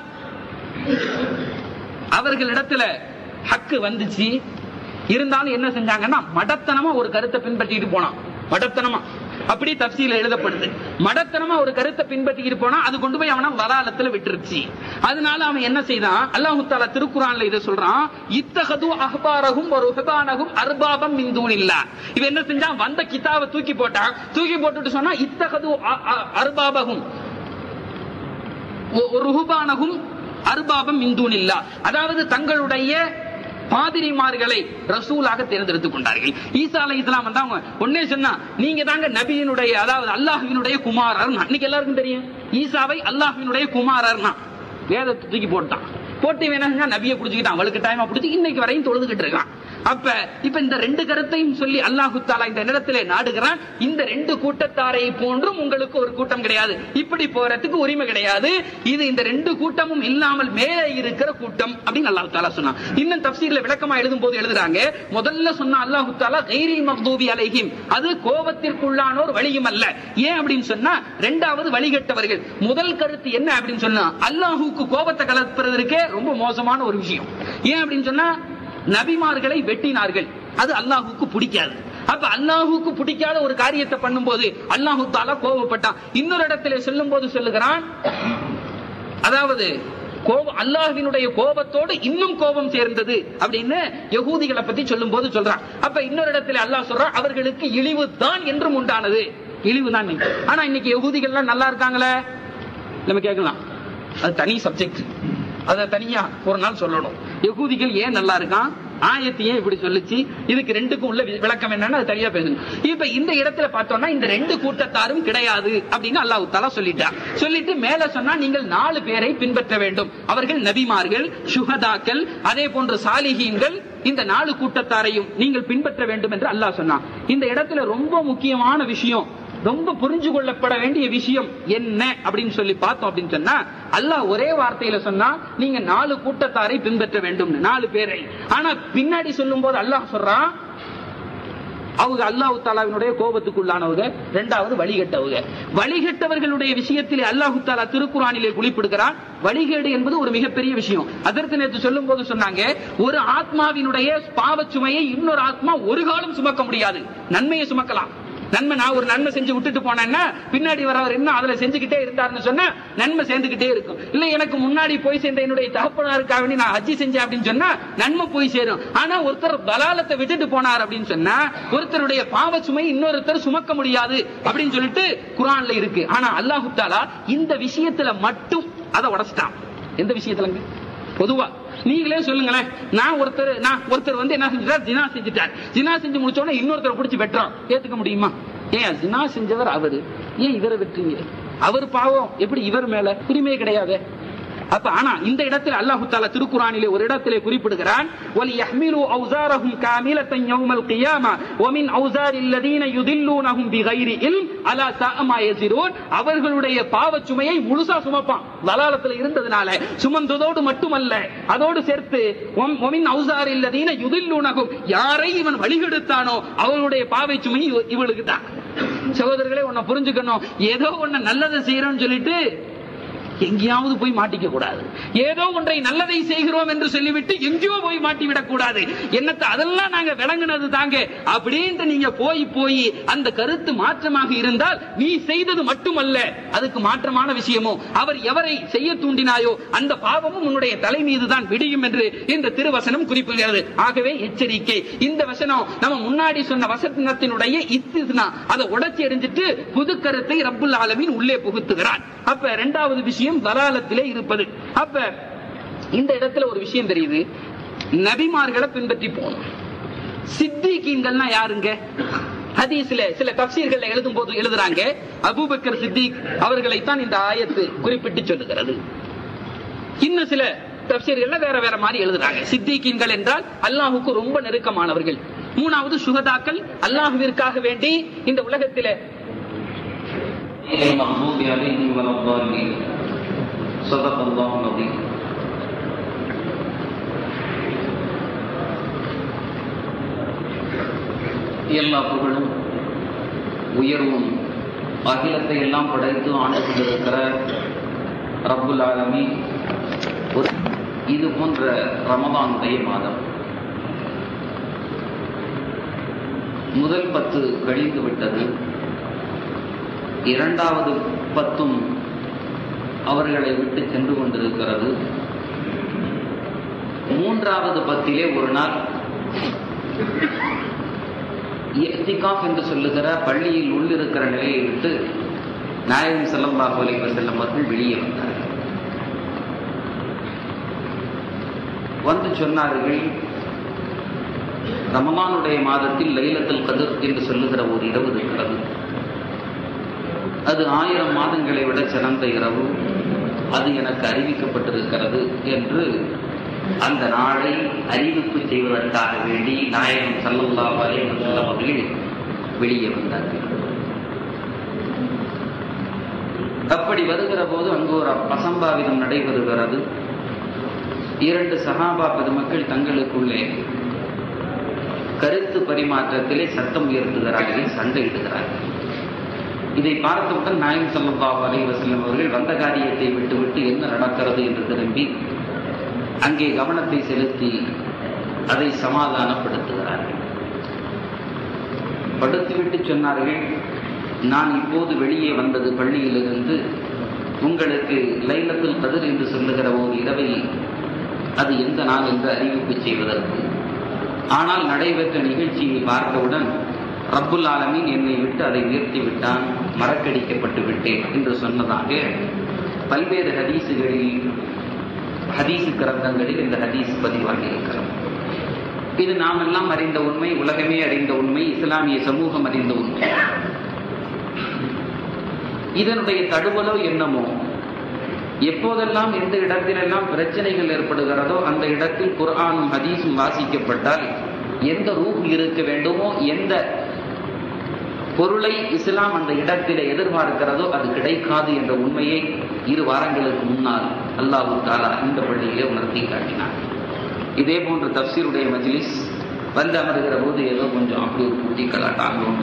அவர்களிடத்துல ஹக்கு வந்துச்சு இருந்தாலும் என்ன செஞ்சாங்கன்னா மடத்தனமா ஒரு கருத்தை பின்பற்றிட்டு போனான் மடத்தனமா அப்படி தப்சீல எழுதப்படுது மடத்தனமா ஒரு கருத்தை பின்பற்றிட்டு போனா அது கொண்டு போய் அவன வலாலத்துல விட்டுருச்சு அதனால அவன் என்ன செய்தான் அல்லாஹு தாலா திருக்குறான்ல இதை சொல்றான் இத்தகது அஹ்பாரகும் ஒரு உஹபானகும் அர்பாபம் மிந்தூனில்லா இவன் என்ன செஞ்சான் வந்த கிதாவை தூக்கி போட்டான் தூக்கி போட்டுட்டு சொன்னா இத்தகது அ- அ- அர்பாபகும் ஒரு ருஹுபானகும் அர்பாபம் மிந்தூனில்லா அதாவது தங்களுடைய பாதிரிமார்களை ரசூலாக தேர்ந்தெடுத்துக் கொண்டார்கள் ஈசா அலை இஸ்லாம் வந்து அவங்க ஒன்னே சொன்னா நீங்க தாங்க நபியினுடைய அதாவது அல்லாஹ்வினுடைய குமாரர் இன்னைக்கு எல்லாருக்கும் தெரியும் ஈசாவை அல்லாஹ்வினுடைய குமாரர்னா வேதத்தை தூக்கி போட்டான் போட்டு இவன் என்ன செஞ்சான்? நபியை புடிச்சுக்கிட்டான் அவளுக்கு டைமா புடிச்சு இன்னைக்கு வரையும் தொழுதுகிட்டு இருக்கான் அப்ப இப்ப இந்த ரெண்டு கருத்தையும் சொல்லி அல்லாஹு தாலா இந்த நேரத்திலே நாடுகிறான் இந்த ரெண்டு கூட்டத்தாரை போன்றும் உங்களுக்கு ஒரு கூட்டம் கிடையாது இப்படி போறதுக்கு உரிமை கிடையாது இது இந்த ரெண்டு கூட்டமும் இல்லாமல் மேலே இருக்கிற கூட்டம் அப்படின்னு அல்லாஹு தாலா சொன்னான் இன்னும் தப்சீர்ல விளக்கமா எழுதும் போது எழுதுறாங்க முதல்ல சொன்ன அல்லாஹு தாலா கைரில் மக்தூபி அலைஹிம் அது கோபத்திற்குள்ளானோர் வழியும் அல்ல ஏன் அப்படின்னு சொன்னா ரெண்டாவது வழிகட்டவர்கள் முதல் கருத்து என்ன அப்படின்னு சொன்னா அல்லாஹுக்கு கோபத்தை கலப்புறதற்கே ரொம்ப மோசமான ஒரு விஷயம் ஏன் அப்படின்னு சொன்னா நபிமார்களை வெட்டினார்கள் அது அல்லாஹுக்கு பிடிக்காது அப்ப அல்லாஹுக்கு பிடிக்காத ஒரு காரியத்தை பண்ணும்போது அல்லாஹு தாலா கோபப்பட்டான் இன்னொரு இடத்துல சொல்லும் போது சொல்லுகிறான் அதாவது கோபம் அல்லாஹ்வினுடைய கோபத்தோடு இன்னும் கோபம் சேர்ந்தது அப்படின்னு யகூதிகளை பத்தி சொல்லும் போது சொல்றான் அப்ப இன்னொரு இடத்துல அல்லாஹ் சொல்றான் அவர்களுக்கு இழிவு தான் என்றும் உண்டானது இழிவு தான் இன்னைக்கு. ஆனா இன்னைக்கு யகூதிகள்லாம் நல்லா இருக்காங்களே நம்ம கேட்கலாம் அது தனி சப்ஜெக்ட் அத தனியா ஒரு நாள் சொல்லணும் யகூதிகள் ஏன் நல்லா இருக்கான் ஆயத்து ஏன் இப்படி சொல்லுச்சு இதுக்கு ரெண்டுக்கும் உள்ள வி- விளக்கம் என்னன்னு அது தனியா பேசணும் இப்ப இந்த இடத்துல பார்த்தோம்னா இந்த ரெண்டு கூட்டத்தாரும் கிடையாது அப்படின்னு அல்லாஹ் தாலா சொல்லிட்டான் சொல்லிட்டு மேல சொன்னா நீங்கள் நாலு பேரை பின்பற்ற வேண்டும் அவர்கள் நபிமார்கள் சுஹதாக்கள் அதே போன்று சாலிஹீன்கள் இந்த நாலு கூட்டத்தாரையும் நீங்கள் பின்பற்ற வேண்டும் என்று அல்லாஹ் சொன்னான் இந்த இடத்துல ரொம்ப முக்கியமான விஷயம் ரொம்ப புரிஞ்சு கொள்ளப்பட வேண்டிய விஷயம் என்ன அப்படின்னு சொல்லி பார்த்தோம் அப்படின்னு சொன்னா அல்லாஹ் ஒரே வார்த்தையில சொன்னா நீங்க நாலு கூட்டத்தாரை பின்பற்ற வேண்டும் நாலு பேரை ஆனா பின்னாடி சொல்லும் போது அல்லாஹ் சொல்றான் அவங்க அல்லாஹ் தாலாவினுடைய கோபத்துக்குள்ளானவங்க ரெண்டாவது வழிகட்டவங்க வழிகட்டவர்களுடைய விஷயத்திலே அல்லாஹு தாலா திருக்குறானிலே குளிப்பிடுகிறான் வழிகேடு என்பது ஒரு மிகப்பெரிய விஷயம் அதற்கு நேற்று சொல்லும் போது சொன்னாங்க ஒரு ஆத்மாவினுடைய பாவச் சுமையை இன்னொரு ஆத்மா ஒரு காலம் சுமக்க முடியாது நன்மையை சுமக்கலாம் நன்மை நான் ஒரு நன்மை செஞ்சு விட்டுட்டு போனேன்னா பின்னாடி வரவர் இன்னும் அதுல செஞ்சுக்கிட்டே இருந்தாருன்னு சொன்னா நன்மை சேர்ந்துகிட்டே இருக்கும் இல்ல எனக்கு முன்னாடி போய் சேர்ந்த என்னுடைய தகப்பனாருக்காக வேண்டி நான் ஹஜ்ஜி செஞ்சேன் அப்படின்னு சொன்னா நன்மை போய் சேரும் ஆனா ஒருத்தர் பலாலத்தை விட்டுட்டு போனார் அப்படின்னு சொன்னா ஒருத்தருடைய பாவ சுமை இன்னொருத்தர் சுமக்க முடியாது அப்படின்னு சொல்லிட்டு குரான்ல இருக்கு ஆனா அல்லாஹு தாலா இந்த விஷயத்துல மட்டும் அதை உடைச்சிட்டான் எந்த விஷயத்துலங்க பொதுவா நீங்களே சொல்லுங்களேன் நான் ஒருத்தர் நான் ஒருத்தர் வந்து என்ன செஞ்சிட்டார் ஜினா செஞ்சுட்டார் ஜினா செஞ்சு முடிச்ச உடனே இன்னொருத்தர் பிடிச்சி வெட்டுறோம் ஏத்துக்க முடியுமா ஏன் ஜினா செஞ்சவர் அவரு ஏன் இவரை வெட்டுறீங்க அவர் பாவம் எப்படி இவர் மேல உரிமை கிடையாது அப்ப ஆனா இந்த இடத்துல அல்லாஹு தாலா திருக்குறானிலே ஒரு இடத்திலே குறிப்பிடுகிறான் ஒலி யஹ்மிலு அவுசாரஹும் காமிலத்தன் யௌமல் கியாமா வமின் அவுசார் இல்லதீன யுதில்லூனஹும் பிகைரி இல்ம் அலா சாஅமா யஸிரூன் அவர்களுடைய பாவச் சுமையை முழுசா சுமப்பான் வலாலத்துல இருந்ததுனால சுமந்ததோடு மட்டுமல்ல அதோடு சேர்த்து ஒம்- ஒமின் அவுசார் இல்லதீன யுதில்லூனஹும் யாரை இவன் வழிகெடுத்தானோ அவர்களுடைய பாவை சுமை இவ- இவளுக்கு தான் சகோதரர்களே உன்னை புரிஞ்சுக்கணும் ஏதோ ஒண்ணு நல்லதை செய்யறோம்னு சொல்லிட்டு எங்கேயாவது போய் மாட்டிக்க கூடாது ஏதோ ஒன்றை நல்லதை செய்கிறோம் என்று சொல்லிவிட்டு எங்கேயோ போய் மாட்டி விடக் கூடாது என்னத்தை அதெல்லாம் நாங்க விளங்குனது தாங்க அப்படின்ட்டு நீங்க போய் போய் அந்த கருத்து மாற்றமாக இருந்தால் நீ செய்தது மட்டுமல்ல அதுக்கு மாற்றமான விஷயமோ அவர் எவரை செய்ய தூண்டினாயோ அந்த பாவமும் உன்னுடைய தலை மீது தான் விடியும் என்று இந்த திருவசனம் குறிப்பிடுகிறது ஆகவே எச்சரிக்கை இந்த வசனம் நம்ம முன்னாடி சொன்ன வசனத்தினுடைய இத்தினா அதை உடைச்சி எறிஞ்சிட்டு புது கருத்தை ரப்புல் ஆலமீன் உள்ளே புகுத்துகிறான் அப்ப இரண்டாவது விஷயம் வலாலத்திலே இருப்பது அப்ப இந்த இடத்துல ஒரு விஷயம் தெரியுது நபிமார்களை பின்பற்றி போகணும் சித்திகீன்கள்னா யாருங்க ஹதீஸ்ல சில தப்சீர்கள் எழுதும் போது எழுதுறாங்க அபூபக்கர் சித்திக் அவர்களைத்தான் இந்த ஆயத்து குறிப்பிட்டு சொல்லுகிறது இன்னும் சில தப்சீர்கள்ல வேற வேற மாதிரி எழுதுறாங்க சித்திகீன்கள் என்றால் அல்லாஹுக்கு ரொம்ப நெருக்கமானவர்கள் மூணாவது சுகதாக்கள் அல்லாஹுவிற்காக வேண்டி இந்த உலகத்திலே المغضوب عليهم ولا الضالين صدق الله العظيم எல்லா புகழும் உயர்வும் அகிலத்தை எல்லாம் படைத்து ஆண்டு கொண்டிருக்கிற ரப்புல் ஆலமி ஒரு இது போன்ற ரமதானுடைய மாதம் முதல் பத்து கழிந்து விட்டது இரண்டாவது பத்தும் அவர்களை விட்டு சென்று கொண்டிருக்கிறது மூன்றாவது பத்திலே ஒரு நாள் இர்திகாஃப் என்று சொல்லுகிற பள்ளியில் உள்ளிருக்கிற நிலையை விட்டு நாயகம் ஸல்லல்லாஹு அலைஹி வஸல்லம் அவர்கள் வெளியே வந்தார்கள் வந்து சொன்னார்கள் ரமலானுடைய மாதத்தில் லைலத்துல் கதிர் என்று சொல்லுகிற ஒரு இரவு இருக்கிறது அது ஆயிரம் மாதங்களை விட சிறந்த இரவு அது எனக்கு அறிவிக்கப்பட்டிருக்கிறது என்று அந்த நாளை அறிவிப்பு செய்வதற்காக வேண்டி நாயகம் ஸல்லல்லாஹு அலைஹி வஸல்லம் அவர்கள் வெளியே வந்தார்கள் அப்படி வருகிற போது அங்கு ஒரு அசம்பாவிதம் நடைபெறுகிறது இரண்டு சஹாபா பெருமக்கள் தங்களுக்குள்ளே கருத்து பரிமாற்றத்திலே சத்தம் உயர்த்துகிறார்கள் சண்டையிடுகிறார்கள் இதை பார்த்தவுடன் நாயம் ஸல்லல்லாஹு அலைஹி வஸல்லம் அவர்கள் வந்த காரியத்தை விட்டுவிட்டு என்ன நடக்கிறது என்று திரும்பி அங்கே கவனத்தை செலுத்தி அதை சமாதானப்படுத்துகிறார்கள் படுத்துவிட்டு சொன்னார்கள் நான் இப்போது வெளியே வந்தது பள்ளியிலிருந்து உங்களுக்கு லைலத்துல் கதிர் என்று சொல்லுகிற ஒரு இரவை அது எந்த நாள் என்று அறிவிப்பு செய்வதற்கு ஆனால் நடைபெற்ற நிகழ்ச்சியை பார்த்தவுடன் ரப்புல் ஆலமீன் என்னை விட்டு அதை உயர்த்தி விட்டான் மறக்கடிக்கப்பட்டு விட்டேன் என்று சொன்னதாக பல்வேறு ஹதீசுகளில் ஹதீசு கிரந்தங்களில் இந்த ஹதீஸ் பதிவாகி இருக்கிறோம் இது நாம் எல்லாம் அறிந்த உண்மை உலகமே அறிந்த உண்மை இஸ்லாமிய சமூகம் அறிந்த உண்மை இதனுடைய தடுவலோ என்னமோ எப்போதெல்லாம் எந்த இடத்திலெல்லாம் பிரச்சனைகள் ஏற்படுகிறதோ அந்த இடத்தில் குர்ஆனும் ஹதீஸும் வாசிக்கப்பட்டால் எந்த ரூஹ் இருக்க வேண்டுமோ எந்த பொருளை இஸ்லாம் அந்த இடத்திலே எதிர்பார்க்கிறதோ அது கிடைக்காது என்ற உண்மையை இரு வாரங்களுக்கு முன்னால் அல்லாஹு தாலா இந்த பள்ளியிலே உணர்த்தி காட்டினார் இதே போன்ற தப்சீருடைய மஜ்லிஸ் வந்து அமர்கிற போது ஏதோ கொஞ்சம் அப்படி ஒரு குட்டி கலாட்டாங்களோம்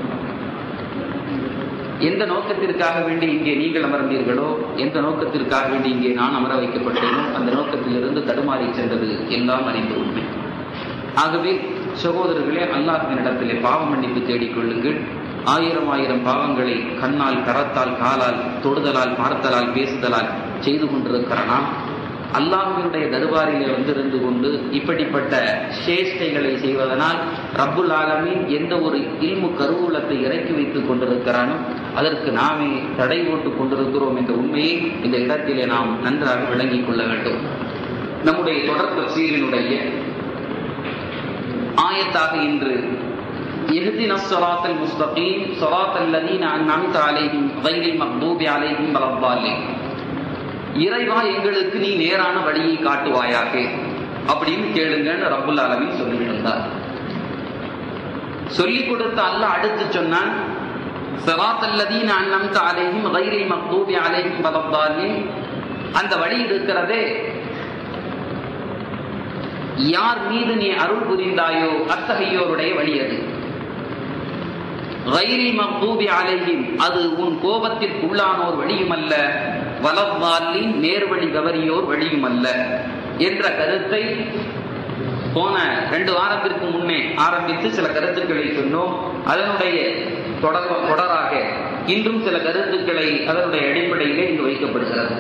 எந்த நோக்கத்திற்காக வேண்டி இங்கே நீங்கள் அமர்ந்தீர்களோ எந்த நோக்கத்திற்காக வேண்டி இங்கே நான் அமர வைக்கப்பட்டேனோ அந்த நோக்கத்திலிருந்து தடுமாறி சென்றது எல்லாம் அறிந்த உண்மை ஆகவே சகோதரர்களே அல்லாஹ்வினிடத்திலே பாவ மன்னிப்பு தேடிக்கொள்ளுங்கள் ஆயிரம் ஆயிரம் பாவங்களை கண்ணால் கரத்தால் காலால் தொடுதலால் பார்த்தலால் பேசுதலால் செய்து கொண்டிருக்கிற நாம் அல்லாஹ்வினுடைய தர்பாரிலே வந்திருந்து கொண்டு இப்படிப்பட்ட சேஷ்டைகளை செய்வதனால் ரப்புல் ஆலமீன் எந்த ஒரு இல்மு கருவூலத்தை இறக்கி வைத்துக் கொண்டிருக்கிறானோ அதற்கு நாமே தடை போட்டுக் கொண்டிருக்கிறோம் என்ற உண்மையை இந்த இடத்திலே நாம் நன்றாக விளங்கிக் கொள்ள வேண்டும் நம்முடைய தொடர் தப்சீரினுடைய ஆயத்தாக இன்று اهدنا الصراط المستقيم صراط الذين أنعمت عليهم غير المغضوب عليهم ولا الضالين இறைவா எங்களுக்கு நீ நேரான வழியை காட்டுவாயாக அப்படின்னு கேளுங்கன்னு ரப்புல் ஆலமீன் சொல்லிவிட்டார் சொல்லிக் கொடுத்த அல்லாஹ் அடுத்து சொன்னான் சிராத் அல்லதீன அன்னம்த அலைஹிம் கைரில் மக்தூபி அலைஹிம் வலத்தாலின் அந்த வழி இருக்கிறதே யார் மீது நீ அருள் புரிந்தாயோ அத்தகையோருடைய வழி அது கைரில் மக்தூபி அலைஹிம் அது உன் கோபத்திற்குள்ளானோர் வழியும் அல்ல வலத்தாலின் நேர்வழி தவறியோர் வழியும் அல்ல என்ற கருத்தை போன ரெண்டு வாரத்திற்கு முன்னே ஆரம்பித்து சில கருத்துக்களை சொன்னோம் அதனுடைய தொடர் தொடராக இன்றும் சில கருத்துக்களை அதனுடைய அடிப்படையிலே இங்கு வைக்கப்படுகிறது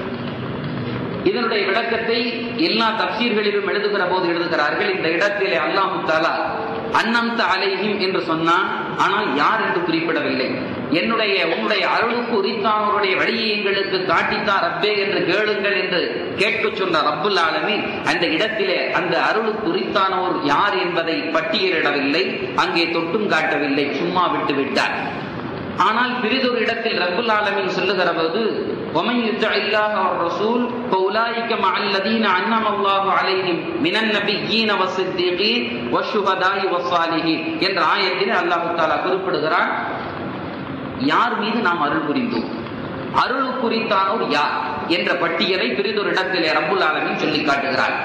இதனுடைய விளக்கத்தை எல்லா தப்சீர்களிலும் எழுதுகிற போது எழுதுகிறார்கள் இந்த இடத்திலே அல்லாஹு தாலா அன்னம்த அலைஹிம் என்று சொன்னான் ஆனால் யார் என்று குறிப்பிடவில்லை என்னுடைய உன்னுடைய அருளுக்கு உரித்தானவருடைய வழியை எங்களுக்கு காட்டித்தார் ரப்பே என்று கேளுங்கள் என்று கேட்க சொன்ன ரப்புல் ஆலமீன் அந்த இடத்திலே அந்த அருளுக்கு உரித்தானவர் யார் என்பதை பட்டியலிடவில்லை அங்கே தொட்டும் காட்டவில்லை சும்மா விட்டு விட்டார் ஆனால் பிரிதொரு இடத்தில் ரப்புல் ஆலமீன் சொல்லுகிற போது ومن يطع الله والرسول فاولئك مع الذين انعم الله عليهم من النبيين والصديقين والشهداء والصالحين என்ற ஆயத்தில் அல்லாஹ் தஆலா குறிப்பிடுகிறார் யார் மீது நாம் அருள் புரிந்தோம் அருள் குறித்தானோர் யார் என்ற பட்டியலை பிரிதொரு இடத்திலே ரப்புல் ஆலமீன் சொல்லி காட்டுகிறார்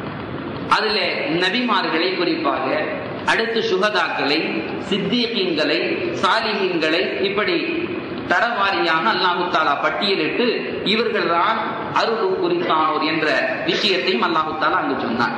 அதிலே நபிமார்களை குறிப்பாக அடுத்து சுகதாக்களை சித்தியகீன்களை சாலிஹீன்களை இப்படி தரவாரியாக அல்லாஹு தாலா பட்டியலிட்டு இவர்கள் தான் அருள் குறித்தானோர் என்ற விஷயத்தையும் அல்லாஹு தாலா அங்கு சொன்னார்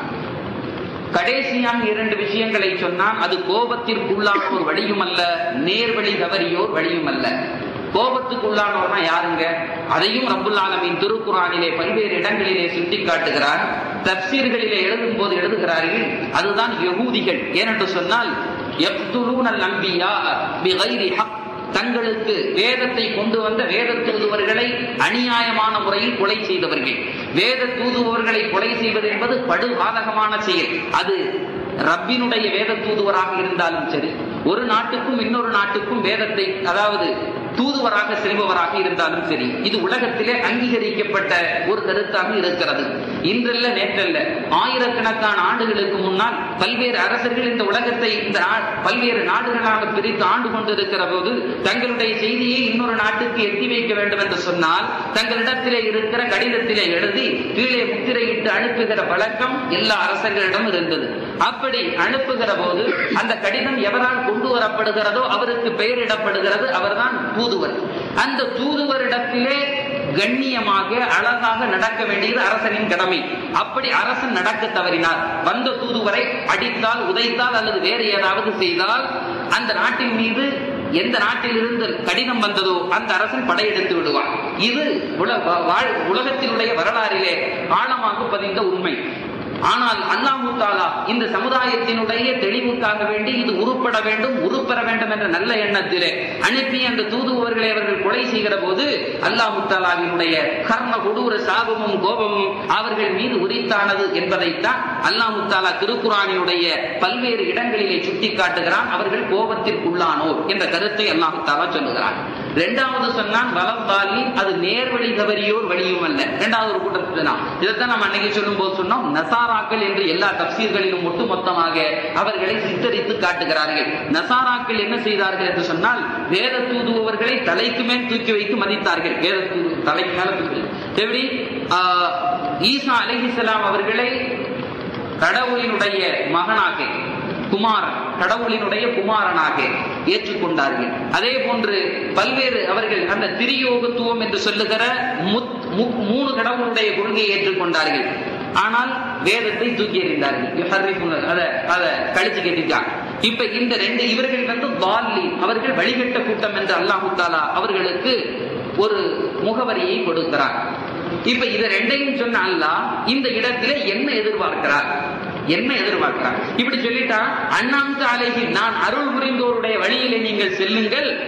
கடைசியாக இரண்டு விஷயங்களை சொன்னால் அது கோபத்திற்குள்ளானோர் வழியும் அல்ல நேர்வழி தவறியோர் வழியும் அல்ல கோபத்துக்குள்ளானோர்னா யாருங்க அதையும் ரப்புல் ஆலமின் திருக்குறானிலே பல்வேறு இடங்களிலே சுட்டி காட்டுகிறார் தப்சீர்களிலே எழுதும் போது எழுதுகிறார்கள் அதுதான் யகூதிகள் ஏனென்று சொன்னால் யக்துலூனல் அன்பியா பிகைரி ஹக் தங்களுக்கு வேதத்தை கொண்டு வந்த வேத தூதுவர்களை அநியாயமான முறையில் கொலை செய்தவர்கள் வேத தூதுவர்களை கொலை செய்வது என்பது படுபாதகமான செயல் அது ரப்பினுடைய வேத தூதுவராக இருந்தாலும் சரி ஒரு நாட்டுக்கும் இன்னொரு நாட்டுக்கும் வேதத்தை அதாவது தூதுவராக செல்பவராக இருந்தாலும் சரி இது உலகத்திலே அங்கீகரிக்கப்பட்ட ஒரு கருத்தாக இருக்கிறது இன்றல்ல நேற்றல்ல ஆயிரக்கணக்கான ஆண்டுகளுக்கு முன்னால் பல்வேறு அரசர்கள் இந்த உலகத்தை இந்த நா- பல்வேறு நாடுகளாக பிரித்து ஆண்டு கொண்டிருக்கிற போது தங்களுடைய செய்தியை இன்னொரு நாட்டுக்கு எத்தி வைக்க வேண்டும் என்று சொன்னால் தங்களிடத்திலே இருக்கிற கடிதத்திலே எழுதி கீழே முத்திரையிட்டு அனுப்புகிற பழக்கம் எல்லா அரசர்களிடம் இருந்தது அப்படி அனுப்புகிற போது அந்த கடிதம் எவரால் கொண்டு வரப்படுகிறதோ அவருக்கு பெயரிடப்படுகிறது அவர்தான் தூதுவர் அந்த தூதுவரிடத்திலே கண்ணியமாக அழகாக நடக்க வேண்டியது அரசனின் கடமை அப்படி அரசன் நடக்க தவறினார் வந்த தூதுவரை அடித்தால் உதைத்தால் அல்லது வேறு ஏதாவது செய்தால் அந்த நாட்டின் மீது எந்த நாட்டில் இருந்து கடிதம் வந்ததோ அந்த அரசன் படையெடுத்து விடுவான் இது உல- வாழ்- உலகத்தினுடைய வரலாறிலே ஆழமாக பதிந்த உண்மை ஆனால் அல்லாஹு தாலா இந்த சமுதாயத்தினுடைய தெளிவுக்காக வேண்டி இது உருப்பட வேண்டும் உருப்பெற வேண்டும் என்ற நல்ல எண்ணத்திலே அனுப்பி அந்த தூதுவர்களை அவர்கள் கொலை செய்கிற போது அல்லாஹு தாலாவினுடைய கர்ம கொடூர சாபமும் கோபமும் அவர்கள் மீது உரித்தானது என்பதைத்தான் அல்லாஹு தாலா திருக்குறானினுடைய பல்வேறு இடங்களிலே சுட்டி காட்டுகிறான் அவர்கள் கோபத்திற்குள்ளானோர் என்ற கருத்தை அல்லாஹு தாலா சொல்லுகிறான் இரண்டாவது சொன்னான் வலத்தாலி அது நேர்வழி தவறியோர் வழியும் அல்ல இரண்டாவது ஒரு கூட்டத்தில் சொன்னான் இதைத்தான் நம்ம அன்னைக்கு சொல்லும் போது சொன்னோம் நசாராக்கள் என்று எல்லா தப்சீர்களிலும் ஒட்டுமொத்தமாக அவர்களை சித்தரித்து காட்டுகிறார்கள் நசாராக்கள் என்ன செய்தார்கள் என்று சொன்னால் வேத தூதுபவர்களை தலைக்கு மேல் தூக்கி வைத்து மதித்தார்கள் வேத தூது தலைக்கு மேல தூக்கி எப்படி ஆஹ், ஈசா அலைஹிஸ்ஸலாம் அவர்களை கடவுளினுடைய மகனாக குமாரன் கடவுளினுடைய குமாரனாக ஏற்றுக்கொண்டார்கள் அதே போன்று பல்வேறு அவர்கள் அந்த திரியோகத்துவம் என்று சொல்லுகிற முத்- மு- மூணு கடவுளுடைய கொள்கையை ஏற்றுக்கொண்டார்கள் ஆனால் வேதத்தை தூக்கி எறிந்தார்கள் யுஹர்ரிஃபுன- அத அத கழிச்சு கேட்டுட்டாங்க இப்ப இந்த ரெண்டு இவர்கள் வந்து தால்லி அவர்கள் வழிகட்ட கூட்டம் என்று அல்லாஹு தாலா அவர்களுக்கு ஒரு முகவரியை கொடுக்கிறார் இப்ப இத ரெண்டையும் சொன்ன அல்லாஹ் இந்த இடத்திலே என்ன எதிர்பார்க்கிறார் என்ன எதிர்பார்க்கிறார் இப்படி சொல்லிட்டா அண்ணாந்து அலைகி நான் அருள் புரிந்தோருடைய வழியிலே நீங்கள் செல்லுங்கள்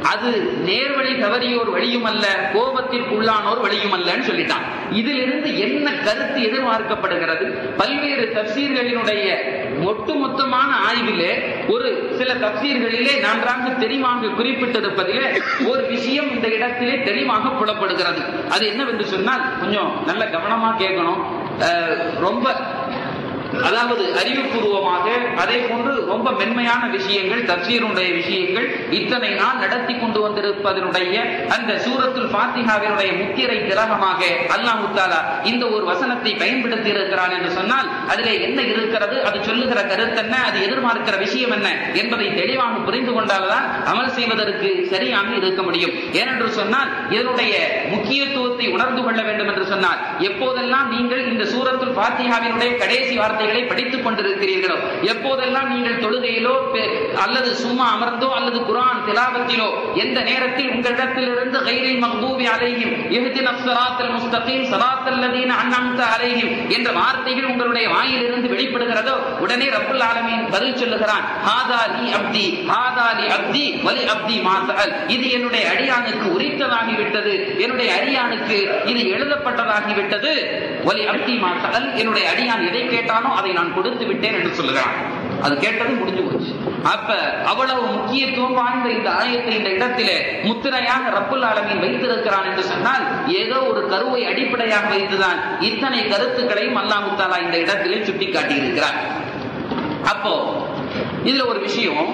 அது நேர்வழி தவறியோர் வழியும் அல்ல கோபத்திற்கு உள்ளானோர் வழியும் அல்லன்னு சொல்லிட்டான் இதிலிருந்து என்ன கருத்து எதிர்பார்க்கப்படுகிறது பல்வேறு தப்சீர்களினுடைய ஒட்டுமொத்தமான ஆய்விலே ஒரு சில தப்சீர்களிலே நன்றாக தெளிவாக குறிப்பிட்டிருப்பதிலே ஒரு விஷயம் இந்த இடத்திலே தெளிவாக புலப்படுகிறது அது என்னவென்று சொன்னால் கொஞ்சம் நல்ல கவனமா கேட்கணும் அஹ், ரொம்ப அதாவது அறிவுபூர்வமாக அதே போன்று ரொம்ப மென்மையான விஷயங்கள் தப்சீருடைய விஷயங்கள் இத்தனை நாள் நடத்தி கொண்டு வந்திருப்பதனுடைய அந்த சூரத்துல் பாத்திகாவினுடைய முத்திரை திலகமாக அல்லாஹ் தாலா இந்த ஒரு வசனத்தை பயன்படுத்தி இருக்கிறான் என்று சொன்னால் அதிலே என்ன இருக்கிறது அது சொல்லுகிற கருத்து என்ன அது எதிர்பார்க்கிற விஷயம் என்ன என்பதை தெளிவாக புரிந்து கொண்டால்தான் அமல் செய்வதற்கு சரியாக இருக்க முடியும் ஏனென்று சொன்னால் இதனுடைய முக்கியத்துவத்தை உணர்ந்து கொள்ள வேண்டும் என்று சொன்னால் எப்போதெல்லாம் நீங்கள் இந்த சூரத்துல் பாத்திகாவினுடைய கடைசி வார்த்தைகளை படித்துக் கொண்டிருக்கிறீர்களோ எப்போதெல்லாம் நீங்கள் தொழுகையிலோ பெ- அல்லது சும்மா அமர்ந்தோ அல்லது குர்ஆன் திலாவத்திலோ எந்த நேரத்தில் உங்களிடத்திலிருந்து கைரில் மக்தூபி அலைஹிம் இஹ்தின ஸிராத்தல் முஸ்தகீம் ஸிராத்தல் லதீன அன்அம்த அலைஹிம் என்ற வார்த்தைகள் உங்களுடைய வாயிலிருந்து வெளிப்படுகிறதோ உடனே ரப்புல் ஆலமீன் பதில் சொல்லுகிறான் ஹாதா லி அப்தி ஹாதா லி அப்தி வலி அப்தி மா சஅல் இது என்னுடைய அடியானுக்கு உரித்ததாகி விட்டது என்னுடைய அடியானுக்கு இது எழுதப்பட்டதாகி விட்டது வலி அப்தி மா சஅல் என்னுடைய அடியான் எதை கேட்டானோ அதை நான் கொடுத்து விட்டேன் என்று சொல்லுகிறான் அது கேட்டது முடிஞ்சு போச்சு அப்ப அவ்வளவு முக்கியத்துவம் வாய்ந்த இந்த ஆயத்தை இந்த இடத்திலே முத்திரையாக ரப்புல் ஆலமீன் வைத்திருக்கிறான் என்று சொன்னால் ஏதோ ஒரு கருவை அடிப்படையாக வைத்துதான் இத்தனை கருத்துக்களையும் அல்லாஹ் தாலா இந்த இடத்திலே சுட்டி காட்டியிருக்கிறார் அப்போ இதுல ஒரு விஷயம்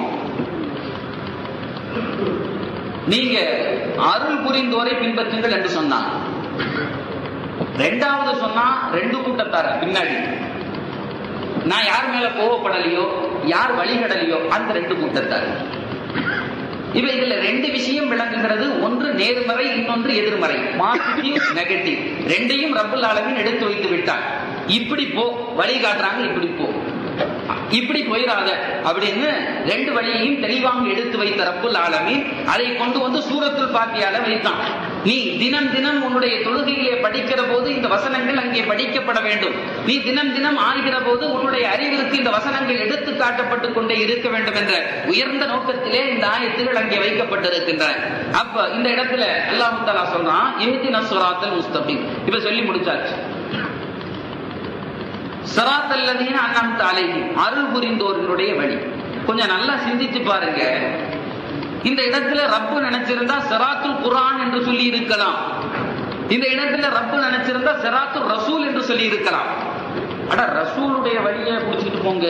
நீங்க அருள் புரிந்தோரை பின்பற்றுங்கள் என்று சொன்னான் ரெண்டாவது சொன்னா ரெண்டு கூட்டத்தார பின்னாடி நான் யார் மேல கோவப்படலையோ யார் வழிகடலையோ அந்த ரெண்டு கூட்டத்தார் இப்ப இதுல ரெண்டு விஷயம் விளங்குகிறது ஒன்று நேர்மறை இன்னொன்று எதிர்மறை பாசிட்டிவ் நெகட்டிவ் ரெண்டையும் ரப்புல் ஆலமீன் எடுத்து வைத்து விட்டான் இப்படி போ வழி காட்டுறாங்க இப்படி போ இப்படி போயிடாத அப்படின்னு ரெண்டு வழியையும் தெளிவாக எடுத்து வைத்த ரப்புல் ஆலமீன் அதை கொண்டு வந்து சூரத்துல் பாத்தியால வைத்தான் நீ தினம் தினம் உன்னுடைய தொழுகையிலே படிக்கிற போது இந்த வசனங்கள் அங்கே படிக்கப்பட வேண்டும் நீ தினம் தினம் ஆகிற போது உன்னுடைய அறிவிற்கு இந்த வசனங்கள் எடுத்து காட்டப்பட்டு கொண்டே இருக்க வேண்டும் என்ற உயர்ந்த நோக்கத்திலே இந்த ஆயத்துகள் அங்கே வைக்கப்பட்டிருக்கின்றன அப்ப இந்த இடத்துல அல்லாஹ் தஆலா சொல்றான் இஹ்தின ஸிராத்தல் முஸ்தகீம் இப்ப சொல்லி முடிச்சாச்சு சராத்தல்லதீன அன்னம் அலைஹிம் அருள் புரிந்தோர்களுடைய வழி கொஞ்சம் நல்லா சிந்திச்சு பாருங்க இந்த இடத்துல ரப்பு நினைச்சிருந்தா செராத்துல் குர்ஆன் என்று சொல்லி இருக்கலாம் இந்த இடத்துல ரப்பு நினைச்சிருந்தா செராத்துல் ரசூல் என்று சொல்லி இருக்கலாம் அட ரசூலுடைய வழியை புடிச்சிட்டு போங்க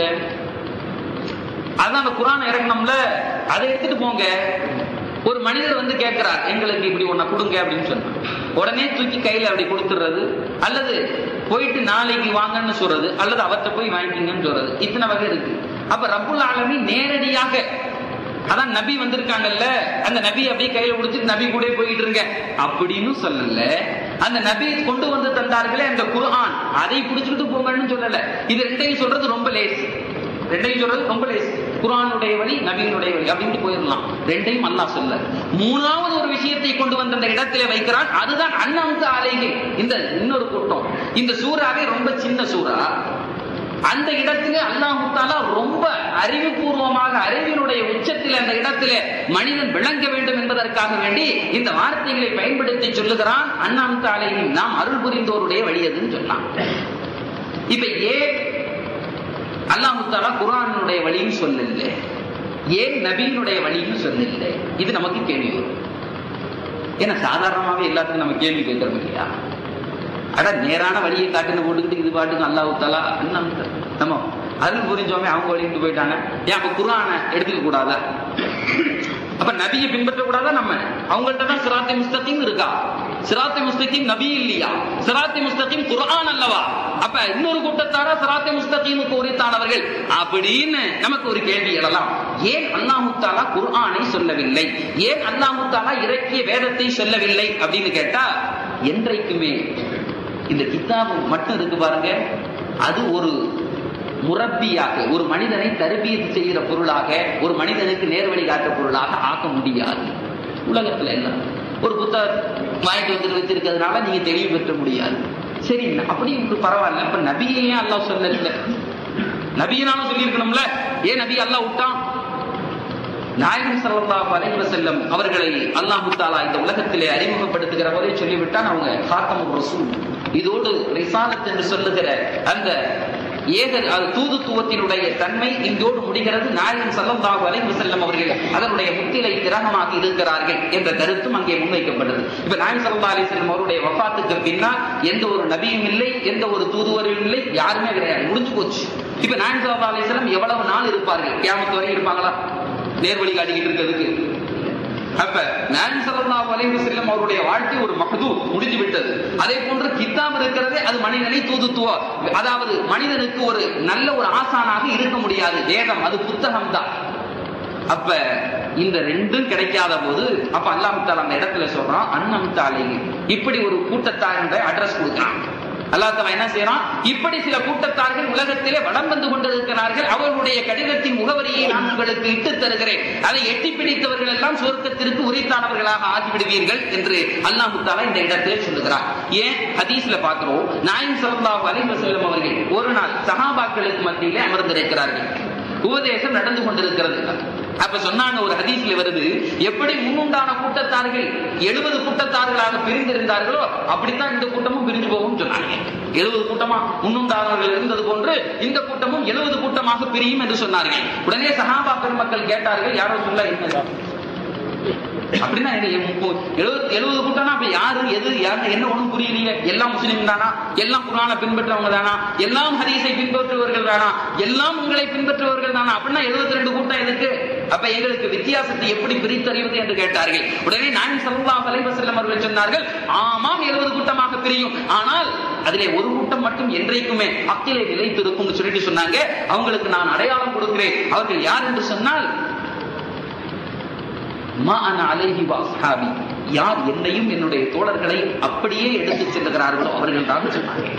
அதான் அந்த குரான் இறங்கணும்ல அதை எடுத்துட்டு போங்க ஒரு மனிதர் வந்து கேட்கிறார் எங்களுக்கு இப்படி ஒன்ன கொடுங்க அப்படின்னு சொன்னா உடனே தூக்கி கையில அப்படி கொடுத்துடுறது அல்லது போயிட்டு நாளைக்கு வாங்கன்னு சொல்றது அல்லது அவர்கிட்ட போய் வாங்கிக்கங்கன்னு சொல்றது இத்தனை வகை இருக்கு அப்ப ரப்புல் ஆலமீன் நேரடியாக அதான் நபி வந்திருக்காங்கல்ல அந்த நபி அப்படியே கையில கொடுத்துட்டு நபி கூட போயிட்டு இருங்க அப்படின்னு சொல்லல அந்த நபி கொண்டு வந்து தந்தார்களே அந்த குர்ஆன் அதை புடிச்சுக்கிட்டு போங்கன்னு சொல்லல இது ரெண்டையும் சொல்றது ரொம்ப லேஸ் ரெண்டையும் சொல்றது ரொம்ப லேஸ் குர்ஆனுடைய வழி நபியினுடைய வழி அப்படின்ட்டு போயிடலாம் ரெண்டையும் அல்லாஹ் சொல்ல மூணாவது ஒரு விஷயத்தை கொண்டு வந்து அந்த இடத்திலே வைக்கிறான் அதுதான் அண்ணாமுத்த ஆலைகள் இந்த இன்னொரு கூட்டம் இந்த சூறாவே ரொம்ப சின்ன சூறா அந்த இடத்திலே அல்லாஹு தாலா ரொம்ப அறிவுபூர்வமாக அறிவினுடைய உச்சத்தில் அந்த இடத்திலே மனிதன் விளங்க வேண்டும் என்பதற்காக வேண்டி இந்த வார்த்தைகளை பயன்படுத்தி சொல்லுகிறான் அண்ணாம் தாலையும் நாம் அருள் புரிந்தோருடைய வழியதுன்னு சொன்னான் இப்ப ஏன் அல்லாஹு தாலா குரானுடைய வழின்னு சொல்லல ஏன் நபியினுடைய வழின்னு சொல்லல இது நமக்கு கேள்வி வரும் ஏன்னா சாதாரணமாவே எல்லாத்துக்கும் நம்ம கேள்வி கேட்கறோம் இல்லையா அட நேரான வழியை காட்டுன்னு போட்டுக்கிட்டு இது பாட்டுக்கு அல்லாஹ் தாலா அண்ணன் நம்ம அருள் புரிஞ்சோமே அவங்க வழிட்டு போயிட்டாங்க ஏன் அப்ப குரானை எடுத்துக்க கூடாதா அப்ப நபியை பின்பற்ற கூடாதா நம்ம அவங்கள்ட்ட தான் சிராத்தி முஸ்தகீம் இருக்கா சிராத்தி முஸ்தகீம் நபி இல்லையா சிராத்தி முஸ்தகீம் குர்ஆன் அல்லவா அப்ப இன்னொரு கூட்டத்தாரா சிராத்தி முஸ்தகீமுக்கு உரித்தானவர்கள் அப்படின்னு நமக்கு ஒரு கேள்வி எழலாம் ஏன் அல்லாஹு தாலா குர்ஆனை சொல்லவில்லை ஏன் அல்லாஹு தாலா இறக்கிய வேதத்தை சொல்லவில்லை அப்படின்னு கேட்டா என்றைக்குமே இந்த கித்தாபு மட்டும் இருக்கு பாருங்க அது ஒரு முரப்பியாக ஒரு மனிதனை தருபியத்து செய்கிற பொருளாக ஒரு மனிதனுக்கு நேர்வழி காட்ட பொருளாக ஆக்க முடியாது உலகத்துல எல்லாம் ஒரு புத்தகம் வாங்கிட்டு வந்து வச்சிருக்கிறதுனால நீங்க தெளிவு பெற்ற முடியாது சரி அப்படி உங்களுக்கு பரவாயில்ல இப்ப நபியை ஏன் அல்லாஹ் சொல்லல நபியினாலும் சொல்லியிருக்கணும்ல ஏன் நபி அல்லாஹ் விட்டான் நாயகம் ஸல்லல்லாஹு அலைஹி வஸல்லம் அவர்களை அல்லாஹ் தாலா இந்த உலகத்திலே அறிமுகப்படுத்துகிற போதே சொல்லிவிட்டான் அவங்க காத்தமுர் ரசூல் இதோடு ரிசாலத் என்று சொல்லுகிற அந்த ஏக அது தூதுத்துவத்தினுடைய தன்மை இங்கோடு முடிகிறது நாயகம் ஸல்லல்லாஹு அலைஹி வஸல்லம் அவர்கள் அதனுடைய முத்திரை கிரகமாக இருக்கிறார்கள் என்ற கருத்தும் அங்கே முன்வைக்கப்படுது இப்ப நாயகம் ஸல்லல்லாஹு அலைஹி வஸல்லம் அவருடைய வஃபாத்துக்கு பின்னால் எந்த ஒரு நபியும் இல்லை எந்த ஒரு தூதுவரும் இல்லை யாருமே கிடையாது முடிஞ்சு போச்சு இப்ப நாயகம் ஸல்லல்லாஹு அலைஹி வஸல்லம் எவ்வளவு நாள் இருப்பார்கள் கியாமத் வரை இருப்பாங்களா நேர்வழி காட்டிக்கிட்டு இருக்கிறதுக்கு அப்ப நாயகம் ஸல்லல்லாஹு அலைஹி வஸல்லம் அவருடைய வாழ்க்கை ஒரு மஹ்தூர் முடிஞ்சு விட்டது அதே போன்று கித்தாப் இருக்கிறதே அது மனிதனை தூதுத்துவம் அதாவது மனிதனுக்கு ஒரு நல்ல ஒரு ஆசானாக இருக்க முடியாது வேதம் அது புத்தகம் தான் அப்ப இந்த ரெண்டும் கிடைக்காத போது அப்ப அல்லாஹ் தாலா அந்த இடத்துல சொல்றான் அன்னம் தாலை இப்படி ஒரு கூட்டத்தாருன்ற அட்ரஸ் கொடுக்கிறான் அல்லாஹ் தஆலா என்ன செய்யறான் இப்படி சில கூட்டத்தார்கள் உலகத்திலே வலம் வந்து கொண்டிருக்கிறார்கள் அவர்களுடைய கடிதத்தின் முகவரியை நான் உங்களுக்கு இட்டு தருகிறேன் அதை எட்டி பிடித்தவர்கள் எல்லாம் சொர்க்கத்திற்கு உரித்தானவர்களாக ஆகிவிடுவீர்கள் என்று அல்லாஹ் தாலா இந்த இடத்திலே சொல்லுகிறார் ஏன் ஹதீஸ்ல பார்க்கிறோம் நாயம் ஸல்லல்லாஹு அலைஹி வஸல்லம் அவர்கள் ஒரு நாள் சஹாபாக்களுக்கு மத்தியிலே அமர்ந்திருக்கிறார்கள் உபதேசம் நடந்து கொண்டிருக்கிறது அப்ப சொன்னாங்க ஒரு ஹதீஸ்ல வருது எப்படி முன்னுண்டான கூட்டத்தார்கள் எழுபது கூட்டத்தார்களாக பிரிந்திருந்தார்களோ அப்படித்தான் இந்த கூட்டமும் பிரிஞ்சு போகும் சொன்னாங்க எழுபது கூட்டமா முன்னுண்டானவர்கள் இருந்தது போன்று இந்த கூட்டமும் எழுபது கூட்டமாக பிரியும் என்று சொன்னார்கள் உடனே சஹாபா பெருமக்கள் கேட்டார்கள் யாரோ சொல்ல என்ன அப்படின்னா என்ன, முப்பது- எழுபது எழுபது கூட்டம்னா அப்ப யாரு எது யாரு என்ன ஒண்ணும் புரியலையே எல்லாம் முஸ்லீம் தானா எல்லாம் குரானை பின்பற்றவங்க தானா எல்லாம் ஹதீஸை பின்பற்றுவர்கள் தானா எல்லாம் உங்களை பின்பற்றுவர்கள் தானா அப்படின்னா எழுபத்தி ரெண்டு கூட்டம் எதுக்கு அப்ப எங்களுக்கு வித்தியாசத்தை எப்படி பிரித்தறிவது என்று கேட்டார்கள் உடனே நான் சல்லல்லாஹு அலைஹி வஸல்லம் அவர்கள் சொன்னார்கள் ஆமாம் எழுபது கூட்டமாக பிரியும் ஆனால் அதிலே ஒரு கூட்டம் மட்டும் என்றைக்குமே அக்கிலே நிலைத்திருக்கும்னு சொல்லிட்டு சொன்னாங்க அவங்களுக்கு நான் அடையாளம் கொடுக்கிறேன் அவர்கள் யார் என்று சொன்னால் மா அன அலைஹி வாஸ்ஹாபி யார் என்னையும் என்னுடைய தோழர்களையும் அப்படியே எடுத்து செல்லுகிறார்களோ அவர்கள் தான் சொன்னாங்க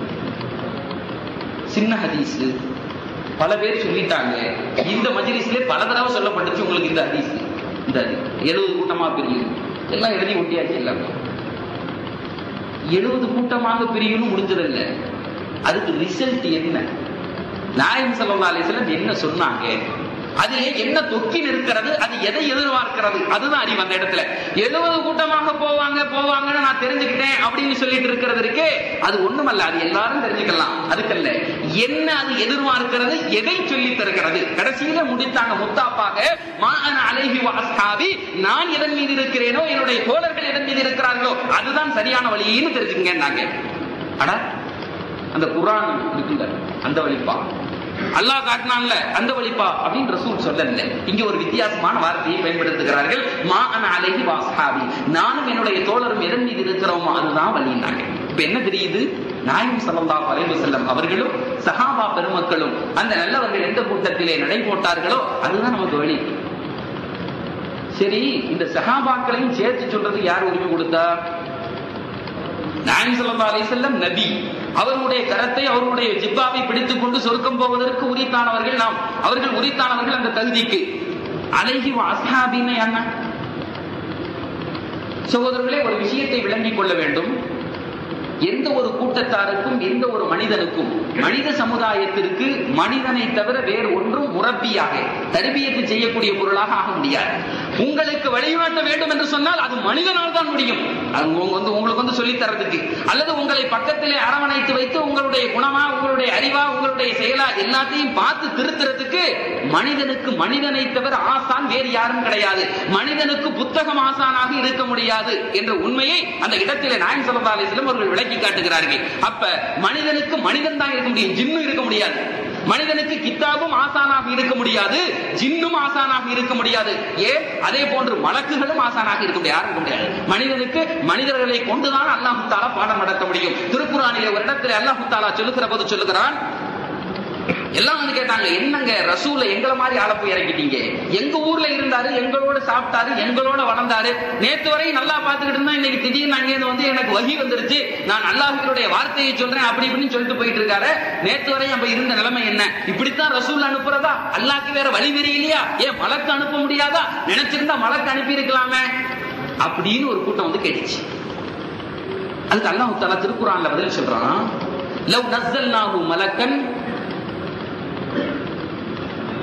சின்ன ஹதீஸ் பல பேர் சொல்லிட்டாங்க இந்த மஜ்லிஸ்ல பல தடவை சொல்லப்பட்டுச்சு உங்களுக்கு இந்த ஹதீஸ் இந்த எழுபது கூட்டமா பிரியும் எல்லாம் எழுதி ஒட்டியாச்சு எல்லாமே எழுபது கூட்டமாக பிரியணும் முடிஞ்சதில்ல அதுக்கு ரிசல்ட் என்ன நாயம் ஸல்லல்லாஹு அலைஹி வஸல்லம் என்ன சொன்னாங்க அதிலே என்ன தொக்கி நிற்கிறது அது எதை எதிர்பார்க்கிறது அதுதான் அறிவு அந்த இடத்துல எழுபது கூட்டமாக போவாங்க போவாங்கன்னு நான் தெரிஞ்சுக்கிட்டேன் அப்படின்னு சொல்லிட்டு இருக்கிறது இருக்கே அது ஒண்ணுமல்ல அது எல்லாரும் தெரிஞ்சுக்கலாம் அதுக்கல்ல என்ன அது எதிர்பார்க்கிறது எதை சொல்லி தருகிறது கடைசியில முடித்தாங்க முத்தாப்பாக மாஅன அலைஹி வாஸ்ஹாபி நான் எதன் மீது இருக்கிறேனோ என்னுடைய தோழர்கள் எதன் மீது இருக்கிறார்களோ அதுதான் சரியான வழின்னு தெரிஞ்சுக்கங்க நாங்க அட அந்த குரான் இருக்குல்ல அந்த வழிப்பா அல்லாஹ் காட்டினான்ல அந்த வழிப்பா அப்படின்னு ரசூல் சொல்லல இங்க ஒரு வித்தியாசமான வார்த்தையை பயன்படுத்துகிறார்கள் மா அன அலைஹி வாஸ்ஹாபி நானும் என்னுடைய தோழரும் எதன் மீது இருக்கிறோமோ அதுதான் வழினாங்க இப்ப என்ன தெரியுது நாயம் ஸல்லல்லாஹு அலைஹி வஸல்லம் அவர்களும் சஹாபா பெருமக்களும் அந்த நல்லவர்கள் எந்த கூட்டத்திலே நடை போட்டார்களோ அதுதான் நமக்கு வழி சரி இந்த சஹாபாக்களையும் சேர்த்து சொல்றது யார் உரிமை கொடுத்தா நாயம் ஸல்லல்லாஹு அலைஹி வஸல்லம் நபி அவர்களுடைய கரத்தை அவர்களுடைய ஜிப்பாவை பிடித்துக் கொண்டு சொர்க்கம் போவதற்கு உரித்தானவர்கள் நாம் அவர்கள் உரித்தானவர்கள் அந்த தகுதிக்கு அலைஹி அஸ்ஹாபின்னு என்ன சகோதரர்களே ஒரு விஷயத்தை விளங்கிக் கொள்ள வேண்டும் எந்த ஒரு கூட்டத்தாருக்கும் எந்த ஒரு மனிதனுக்கும் மனித சமுதாயத்திற்கு மனிதனை தவிர வேறு ஒன்றும் முரப்பியாக தர்பியத்து செய்யக்கூடிய பொருளாக ஆக முடியாது உங்களுக்கு வழிகாட்ட வேண்டும் என்று சொன்னால் அது மனிதனால் தான் முடியும் அது உங்க வந்து உங்களுக்கு வந்து சொல்லித் தரதுக்கு அல்லது உங்களை பக்கத்திலே அரவணைத்து வைத்து உங்களுடைய குணமா உங்களுடைய அறிவா உங்களுடைய செயலா எல்லாத்தையும் பார்த்து திருத்துறதுக்கு மனிதனுக்கு மனிதனை தவிர ஆசான் வேறு யாரும் கிடையாது மனிதனுக்கு புத்தகம் ஆசானாக இருக்க முடியாது என்ற உண்மையை அந்த இடத்திலே நாயன் சல்லா அலிஸ்லம் அவர்கள் விளக்கி காட்டுகிறார்கள் அப்ப மனிதனுக்கு மனிதன் தான் இருக்க முடியும் ஜின்னும் இருக்க முடியாது மனிதனுக்கு கித்தாபும் ஆசானாக இருக்க முடியாது ஜின்னும் ஆசானாக இருக்க முடியாது ஏன் அதே போன்று மலக்குகளும் ஆசானாக இருக்க முடியாது யாரும் இருக்க முடியாது மனிதனுக்கு மனிதர்களை கொண்டுதான் அல்லாஹு தாலா பாடம் நடத்த முடியும் திருக்குறானிலே ஒரு இடத்துல அல்லாஹு தாலா சொல்லுகிற போது சொல்லுகிறான் எல்லாம் வந்து கேட்டாங்க என்னங்க ரசூல எங்களை மாதிரி ஆள போய் இறக்கிட்டீங்க எங்க ஊர்ல இருந்தாரு எங்களோட சாப்பிட்டாரு எங்களோட வளர்ந்தாரு நேத்து வரை நல்லா பாத்துக்கிட்டு இருந்தா இன்னைக்கு திடீர்னு அங்கேருந்து வந்து எனக்கு வகி வந்துருச்சு நான் அல்லாஹ்வினுடைய வார்த்தையை சொல்றேன் அப்படி இப்படின்னு சொல்லிட்டு போயிட்டு இருக்காரு நேத்து வரை நம்ம இருந்த நிலைமை என்ன இப்படித்தான் ரசூல் அனுப்புறதா அல்லாஹ்க்கு வேற வழி தெரியலையா ஏன் மலக்கு அனுப்ப முடியாதா நினைச்சிருந்தா மலக்கு அனுப்பி இருக்கலாமே அப்படின்னு ஒரு கூட்டம் வந்து கேட்டுச்சு அதுக்கு அல்லாஹ் தஆலா திருக்குறான்ல பதில் சொல்றான் லவ் நஸ்ஸல்னாஹு மலக்கன்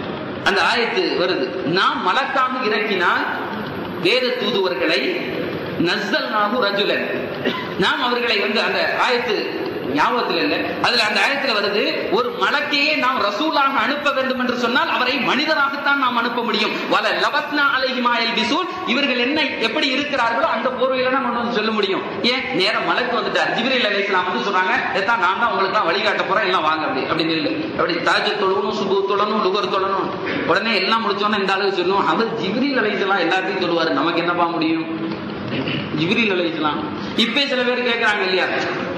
அந்த ஆயத்து வருது நாம் மலக்காக இறக்கினால் வேத தூதுவர்களை நஸ்தல் நாகு ரஜுலன் நாம் அவர்களை வந்து அந்த ஆயத்து ஞாபகத்தில் இல்லை அதுல அந்த ஆயத்துல வருது ஒரு மலக்கையே நாம் ரசூலாக அனுப்ப வேண்டும் என்று சொன்னால் அவரை மனிதராகத்தான் நாம் அனுப்ப முடியும் வல லபத்னா அலைஹிமாயல் பிசூல் இவர்கள் என்ன எப்படி இருக்கிறார்களோ அந்த போர்வையில தான் கொண்டு வந்து சொல்ல முடியும் ஏன் நேரம் மலக்கு வந்துட்டார் ஜிப்ரீல் அலைஹிஸ்ஸலாம் வந்து சொல்றாங்க எத்தான் நான் தான் உங்களுக்கு தான் வழிகாட்ட போறேன் எல்லாம் வாங்க அப்படி அப்படின்னு இல்லை அப்படி தாஜ் தொழணும் சுபு தொழணும் லுகர் தொழணும் உடனே எல்லாம் முடிச்சோன்னே இந்த அளவுக்கு சொல்லணும் அவர் ஜிப்ரீல் அலைஹிஸ்ஸலாம் எல்லாத்தையும் சொல்லுவாரு நமக்கு என்னப்பா முடியும் ஜிப்ரீல் அலைஹிஸ்ஸலாம் இப்ப சில பேர் கேட்கறாங்க இல்லையா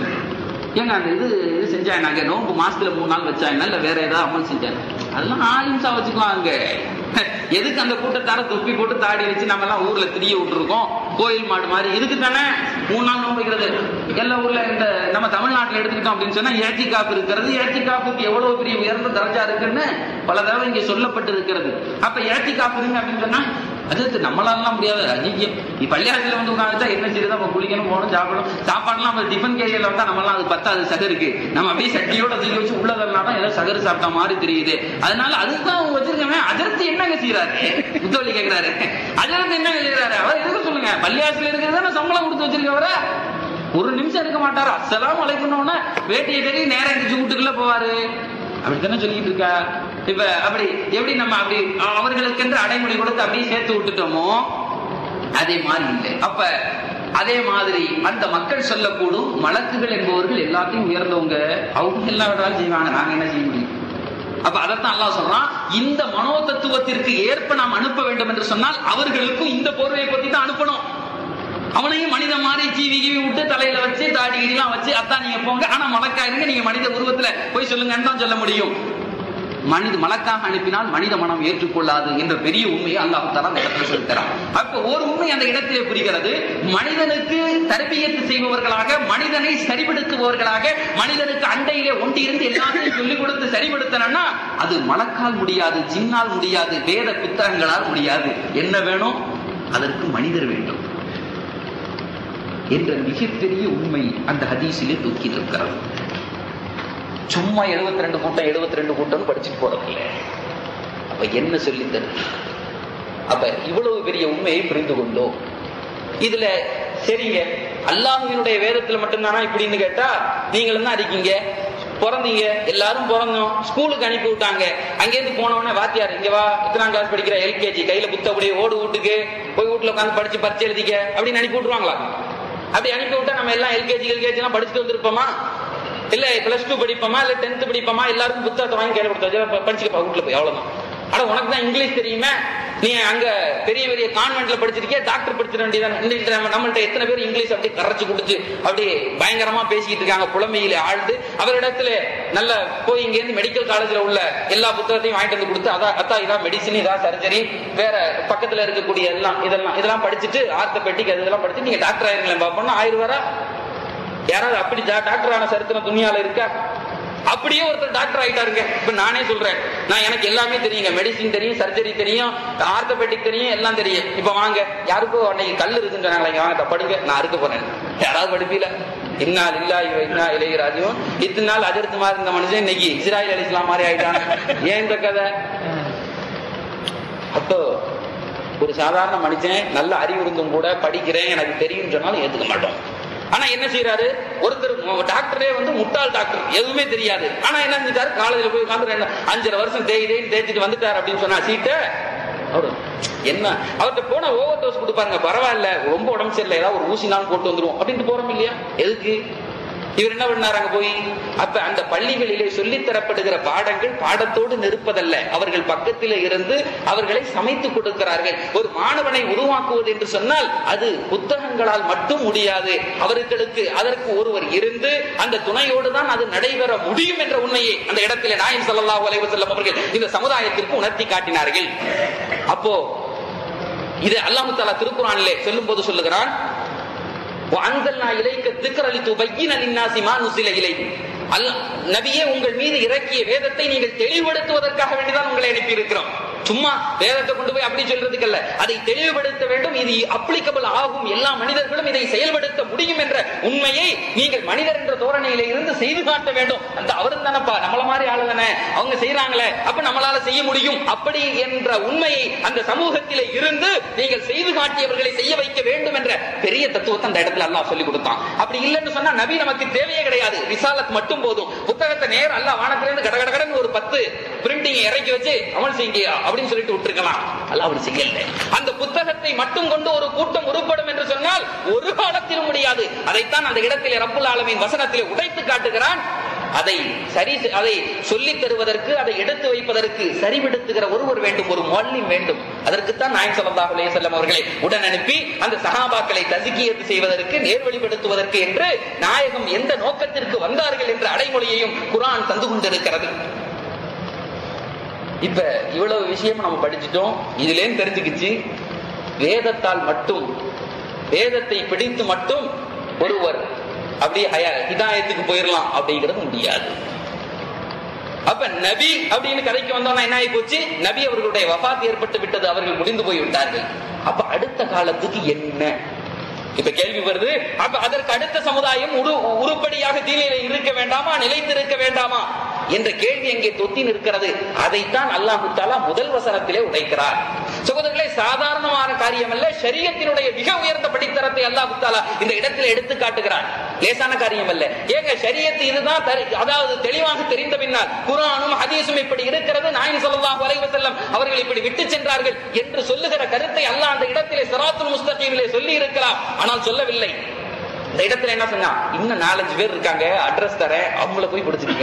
ஏங்க அந்த இது இது செஞ்சாங்க நாங்க நோம்பு மாசத்துல மூணு நாள் வச்சாங்க இல்ல வேற ஏதாவது அமல் செஞ்சாங்க அதெல்லாம் ஆயிம்சா வச்சுக்கலாம் அங்க எதுக்கு அந்த கூட்டத்தார தொப்பி போட்டு தாடி வச்சு நம்ம எல்லாம் ஊர்ல திரிய விட்டுருக்கோம் கோயில் மாடு மாதிரி இதுக்கு தானே மூணு நாள் நோம்பு வைக்கிறது எல்லா ஊர்ல இந்த நம்ம தமிழ்நாட்டுல எடுத்துக்கிட்டோம் அப்படின்னு சொன்னா ஏத்தி காப்பு இருக்கிறது ஏத்தி காப்புக்கு எவ்வளவு பெரிய உயர்ந்த தரஜா இருக்குன்னு பல தடவை இங்க சொல்லப்பட்டு இருக்கிறது அப்ப ஏத்தி காப்பு இருங்க அப்படின்னு சொன்னா அது நம்மளாலாம் முடியாது ஐயம் பள்ளியாசல வந்து உட்காந்துட்டா என்ன செய்யுது நம்ம குளிக்கணும் போகணும் சாப்பிடணும் சாப்பாடுலாம் நம்ம டிஃபன் கேரியர்ல வந்தா நம்மளாம் அது பத்தாது சகருக்கு நம்ம அப்படியே சட்டியோட தூக்கி வச்சு உள்ள தரலாம் ஏதோ சகரு சாப்பிட்ட மாதிரி தெரியுது அதனால அதுதான் அவங்க வச்சிருக்கவன் அதிர்ச்சி என்னங்க செய்யறாரு முத்தவள்ளி கேக்குறாரு அதிர்ச்சி என்னங்க செய்யறாரு அவர் எதுக்கு சொல்லுங்க பள்ளியாசல இருக்கிறதா சம்பளம் கொடுத்து வச்சிருக்கவர ஒரு நிமிஷம் இருக்க மாட்டாரு அஸ்ஸலாமு அலைக்கணும்னா வேட்டியை கறி நேரம் எந்திரிச்சு வீட்டுக்குள்ள போவாரு அப்படித்தானே சொல்லிட்டு இருக்கா இப்ப அப்படி எப்படி நம்ம அப்படி அவர்களுக்கென்று அடைமொழி கொடுத்து அப்படியே சேர்த்து விட்டுட்டோமோ அதே மாதிரி இல்லை அப்ப அதே மாதிரி அந்த மக்கள் சொல்லக்கூடும் மலக்குகள் என்பவர்கள் எல்லாத்தையும் உயர்ந்தவங்க அவங்க எல்லா வேண்டாலும் செய்வாங்க நாங்க என்ன செய்ய முடியும் அப்ப அதைத்தான் அல்லாஹ் சொல்றான் இந்த மனோ தத்துவத்திற்கு ஏற்ப நாம் அனுப்ப வேண்டும் என்று சொன்னால் அவர்களுக்கும் இந்த போர்வையை பத்தி தான் அனுப்பணும் அவனையும் மனித மாதிரி ஜீவி கீவி விட்டு தலையில வச்சு தாடி கிடிலாம் வச்சு அத்தான் நீங்க போங்க ஆனா மலக்காயிருங்க நீங்க மனித உருவத்துல போய் சொல்லுங்கன்னு தான் சொல்ல முடியும் மனித மலக்காக அனுப்பினால் மனித மனம் ஏற்றுக்கொள்ளாது என்ற பெரிய உண்மையை அல்லாஹ் தலா அந்த இடத்துல சொல்லித்தரான் அப்ப ஒரு உண்மை அந்த இடத்திலே புரிகிறது மனிதனுக்கு தரபியத்து செய்பவர்களாக மனிதனை சரிபடுத்துபவர்களாக மனிதனுக்கு அண்டையிலே ஒண்டியிருந்து எல்லாத்தையும் சொல்லிக் கொடுத்து சரிபடுத்தணும்னா அது மலக்கால் முடியாது ஜின்னால் முடியாது வேத புத்தகங்களால் முடியாது என்ன வேணும் அதற்கு மனிதர் வேண்டும் என்ற மிகப்பெரிய உண்மை அந்த ஹதீஸிலே தூக்கி இருக்கிறது சும்மா 72 ரெண்டு கூட்டம் 72 ரெண்டு கூட்டம் படிச்சுட்டு போறதில்லை அப்ப என்ன சொல்லி தருது அப்ப இவ்வளவு பெரிய உண்மையை புரிந்து கொண்டோம் இதுல சரிங்க அல்லாஹ்வினுடைய வேதத்துல மட்டும்தானா இப்படின்னு கேட்டா நீங்களும் தான் இருக்கீங்க பிறந்தீங்க எல்லாரும் பிறந்தோம் ஸ்கூலுக்கு அனுப்பி விட்டாங்க அங்கேருந்து போனவொடனே வாத்தியார் இங்க வா இத்தனாம் கிளாஸ் படிக்கிற எல்கேஜி கையில புத்தப்படியே ஓடு வீட்டுக்கு போய் வீட்டுல உட்காந்து படிச்சு பரிச்சை எழுதிக்க அப்படின்னு அனுப்பி விட்டுருவாங்களா அப்படி அனுப்பி விட்டா நம்ம எல்லாம் எல்கேஜி எல்கேஜி எல்லாம் படிச்சுட்டு வந்திருப்போமா இல்ல பிளஸ் டூ படிப்போமா இல்ல டென்த் படிப்போமா எல்லாருக்கும் புத்தகத்தை வாங்கி கையில கொடுத்தா படிச்சுக்கப்பா வீட்டுல போய் அவ்வளவுதான் ஆனா உனக்கு தான் இங்கிலீஷ் தெரியுமே நீ அங்க பெரிய பெரிய கான்வென்ட்ல படிச்சிருக்கிய டாக்டர் படிச்சிட வேண்டியதான் நம்மள்ட்ட எத்தனை பேர் இங்கிலீஷ் அப்படி கரைச்சு குடிச்சு அப்படி பயங்கரமா பேசிக்கிட்டு இருக்காங்க புலமையில ஆழ்ந்து அவரிடத்துல நல்ல போய் இங்க இருந்து மெடிக்கல் காலேஜ்ல உள்ள எல்லா புத்தகத்தையும் வாங்கிட்டு வந்து கொடுத்து அதான் அதான் இதான் மெடிசின் இதான் சர்ஜரி வேற பக்கத்துல இருக்கக்கூடிய எல்லாம் இதெல்லாம் இதெல்லாம் படிச்சுட்டு ஆர்த்தபெட்டிக் அது இதெல்லாம் படிச்சு நீங்க டாக்டர் ஆயிருங்களேன் பாப்போம்னா ஆயிரம் யாராவது அப்படி ஜா- டாக்டர் ஆன சரித்திரம் துணியால இருக்கா அப்படியே ஒருத்தர் டாக்டர் ஆயிட்டாருங்க இப்ப நானே சொல்றேன் நான் எனக்கு எல்லாமே தெரியுங்க மெடிசின் தெரியும் சர்ஜரி தெரியும் ஆர்த்தோபெட்டிக் தெரியும் எல்லாம் தெரியும் இப்ப வாங்க யாருக்கோ அன்னைக்கு கல் இருக்குன்னு சொன்னாங்க இங்க வாங்க படுங்க நான் அறுக்க போறேன் யாராவது படிப்பீல இன்னா இல்லா இவ இன்னா இளையராஜும் இத்தனை நாள் அஜர்த்து மாதிரி இருந்த மனுஷன் இன்னைக்கு இஸ்ராயல் அலிஸ்லாம் மாதிரி ஆயிட்டான் ஏன் இந்த கதை அப்போ ஒரு சாதாரண மனுஷன் நல்ல அறிவு இருந்தும் கூட படிக்கிறேன் எனக்கு தெரியும் சொன்னாலும் ஏத்துக்க மாட்டோம் ஆனா என்ன செய்யறாரு ஒருத்தர் மு- டாக்டரே வந்து முட்டாள் டாக்டர் எதுவுமே தெரியாது ஆனா என்ன செஞ்சாரு காலேஜ்ல போய் உட்காந்து ரெண்டு அஞ்சரை வருஷம் தேய் தேய்ன்னு தேய்ச்சிட்டு வந்துட்டார் அப்படின்னு சொன்னா சீட்டை அவரு என்ன அவர்கிட்ட போனா ஓவர் டோஸ் கொடுப்பாருங்க பரவாயில்ல ரொம்ப உடம்பு சரியில்லை ஏதாவது ஒரு ஊசினாலும் போட்டு வந்துருவோம் அப்படின்ட்டு போறோம் இல்லையா எதுக்கு இவர் என்ன பண்ணாரு அங்க போய் அப்ப அந்த பள்ளிகளிலே சொல்லித் தரப்படுகிற பாடங்கள் பாடத்தோடு நிற்பதல்ல அவர்கள் பக்கத்திலே இருந்து அவர்களை சமைத்து கொடுக்கிறார்கள் ஒரு மாணவனை உருவாக்குவது என்று சொன்னால் அது புத்தகங்களால் மட்டும் முடியாது அவர்களுக்கு அதற்கு ஒருவர் இருந்து அந்த துணையோடு தான் அது நடைபெற முடியும் என்ற உண்மையை அந்த இடத்திலே நாயம் ஸல்லல்லாஹு அலைஹி வஸல்லம் அவர்கள் இந்த சமுதாயத்திற்கு உணர்த்தி காட்டினார்கள் அப்போ இது அல்லாஹு தாலா திருக்குறானிலே சொல்லும் போது சொல்லுகிறான் وأنزلنا إليك الذكر لتبين للناس ما نزل إليهم அல் நபியே உங்கள் மீது இறக்கிய வேதத்தை நீங்கள் தெளிவுபடுத்துவதற்காக வேண்டிதான் உங்களை அனுப்பி இருக்கிறோம் சும்மா வேதத்தை கொண்டு போய் அப்படி சொல்றதுக்கு அல்ல அதை தெளிவுபடுத்த வேண்டும் இது அப்ளிகபிள் ஆகும் எல்லா மனிதர்களும் இதை செயல்படுத்த முடியும் என்ற உண்மையை நீங்கள் மனிதர் என்ற தோரணையில இருந்து செய்து காட்ட வேண்டும் அந்த அவரும் தானப்பா நம்மள மாதிரி ஆளு தானே அவங்க செய்யறாங்களே அப்ப நம்மளால செய்ய முடியும் அப்படி என்ற உண்மையை அந்த சமூகத்திலே இருந்து நீங்கள் செய்து காட்டியவர்களை செய்ய வைக்க வேண்டும் என்ற பெரிய தத்துவத்தை அந்த இடத்துல அல்லாஹ் சொல்லி கொடுத்தான் அப்படி இல்லைன்னு சொன்னா நபி நமக்கு தேவையே கிடையாது ரிசாலத் மட்டும் போதும் புத்தகத்தை நேரம் அல்லாஹ் வானத்திலிருந்து கட கட கடன்னு ஒரு பத்து பிரிண்டிங் இறக்கி வச்சு அமல் செய்யுங்க அப்படின்னு சொல்லிட்டு விட்டுருக்கலாம் அல்லாஹ் அவர் செய்யல அந்த புத்தகத்தை மட்டும் கொண்டு ஒரு கூட்டம் உருப்படும் என்று சொன்னால் ஒரு காலத்திலும் முடியாது அதைத்தான் அந்த இடத்திலே ரப்புல் ஆலமின் வசனத்திலே உடைத்து காட்டுகிறான் அதை சரி அதை சொல்லித் தருவதற்கு அதை எடுத்து வைப்பதற்கு சரிபடுத்துகிற ஒருவர் வேண்டும் ஒரு மொழி வேண்டும் அதற்குத்தான் நாயம் ஸல்லல்லாஹு அலைஹி வஸல்லம் அவர்களை உடன் அனுப்பி அந்த சஹாபாக்களை தஸ்கியத் செய்வதற்கு நேர்வழிப்படுத்துவதற்கு என்று நாயகம் எந்த நோக்கத்திற்கு வந்தார்கள் என்ற அடைமொழியையும் குர்ஆன் தந்து கொண்டிருக்கிறது இப்ப இவ்வளவு விஷயம் நம்ம படிச்சிட்டோம் இதுலேயும் தெரிஞ்சுக்கிச்சு வேதத்தால் மட்டும் வேதத்தை பிடித்து மட்டும் ஒருவர் அப்படியே ஹயா- ஹிதாயத்துக்கு போயிடலாம் அப்படிங்கிறது முடியாது அப்ப நபி அப்படின்னு கதைக்கு வந்தோம்னா என்ன ஆகி போச்சு நபி அவர்களுடைய வபாத் ஏற்பட்டு விட்டது அவர்கள் முடிந்து போய் விட்டார்கள் அப்ப அடுத்த காலத்துக்கு என்ன இப்ப கேள்வி வருது அப்ப அதற்கு அடுத்த சமுதாயம் உரு உருப்படியாக தீனில இருக்க வேண்டாமா நிலைத்திருக்க வேண்டாமா என்ற கேள்வி அங்கே தொத்தி நிற்கிறது அதைத்தான் அல்லாஹு தாலா முதல் வசனத்திலே உடைக்கிறார் சகோதரர்களே சாதாரணமான காரியம் அல்ல ஷரியத்தினுடைய மிக உயர்ந்த படித்தரத்தை அல்லாஹு தாலா இந்த இடத்தில் எடுத்து காட்டுகிறார் லேசான காரியம் அல்ல ஏங்க ஷரியத்து இதுதான் தரி- அதாவது தெளிவாக தெரிந்த பின்னால் குர்ஆனும் ஹதீஸும் இப்படி இருக்கிறது நாயின் ஸல்லல்லாஹு அலைஹி வஸல்லம் அவர்கள் இப்படி விட்டு சென்றார்கள் என்று சொல்லுகிற கருத்தை அல்லாஹ் அந்த இடத்திலே சிராத்துல் முஸ்தகீமிலே சொல்லி இருக்கலாம் ஆனால் சொல்லவில்லை இந்த இடத்துல என்ன சொன்னா இன்னும் நாலஞ்சு பேர் இருக்காங்க அட்ரஸ் தரேன் அவங்கள போய் பிடிச்சிருக்கேன்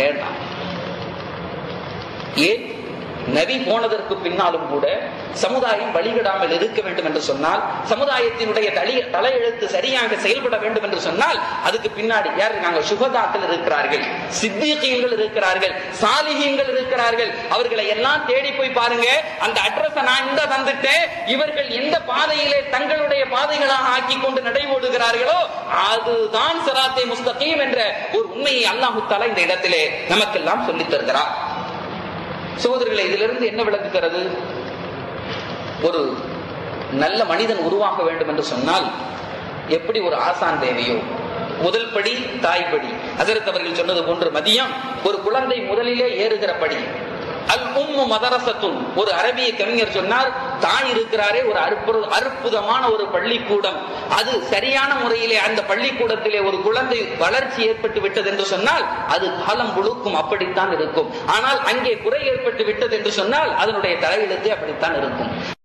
ஏன் நபி போனதற்கு பின்னாலும் கூட சமுதாயம் வழிவிடாமல் இருக்க வேண்டும் என்று சொன்னால் சமுதாயத்தினுடைய தலி தலையெழுத்து சரியாக செயல்பட வேண்டும் என்று சொன்னால் அதுக்கு பின்னாடி யார் இருக்காங்க சுகதாக்கள் இருக்கிறார்கள் சித்திகீங்கள் இருக்கிறார்கள் சாலிகீங்கள் இருக்கிறார்கள் அவர்களை எல்லாம் தேடி போய் பாருங்க அந்த அட்ரஸ் நான் இந்த தந்துட்டேன் இவர்கள் எந்த பாதையிலே தங்களுடைய பாதைகளாக ஆக்கி கொண்டு நடைபோடுகிறார்களோ அதுதான் சிராத்தை முஸ்தகீம் என்ற ஒரு உண்மையை அல்லாஹு தஆலா இந்த இடத்திலே நமக்கெல்லாம் சொல்லித் தருகிறார் சகோதரர்களை இதிலிருந்து என்ன விளக்குகிறது ஒரு நல்ல மனிதன் உருவாக வேண்டும் என்று சொன்னால் எப்படி ஒரு ஆசான் தேவையோ முதல் படி தாய்ப்படி அதற்கு அவர்கள் சொன்னது போன்று மதியம் ஒரு குழந்தை முதலிலே ஏறுகிற படி அல் உம்மு மதரசத்தும் ஒரு அரபிய கவிஞர் சொன்னார் தாய் இருக்கிறாரே ஒரு அற்புத அற்புதமான ஒரு பள்ளிக்கூடம் அது சரியான முறையிலே அந்த பள்ளிக்கூடத்திலே ஒரு குழந்தை வளர்ச்சி ஏற்பட்டு விட்டது என்று சொன்னால் அது காலம் முழுக்கும் அப்படித்தான் இருக்கும் ஆனால் அங்கே குறை ஏற்பட்டு விட்டது என்று சொன்னால் அதனுடைய தலையெழுத்து அப்படித்தான் இருக்கும்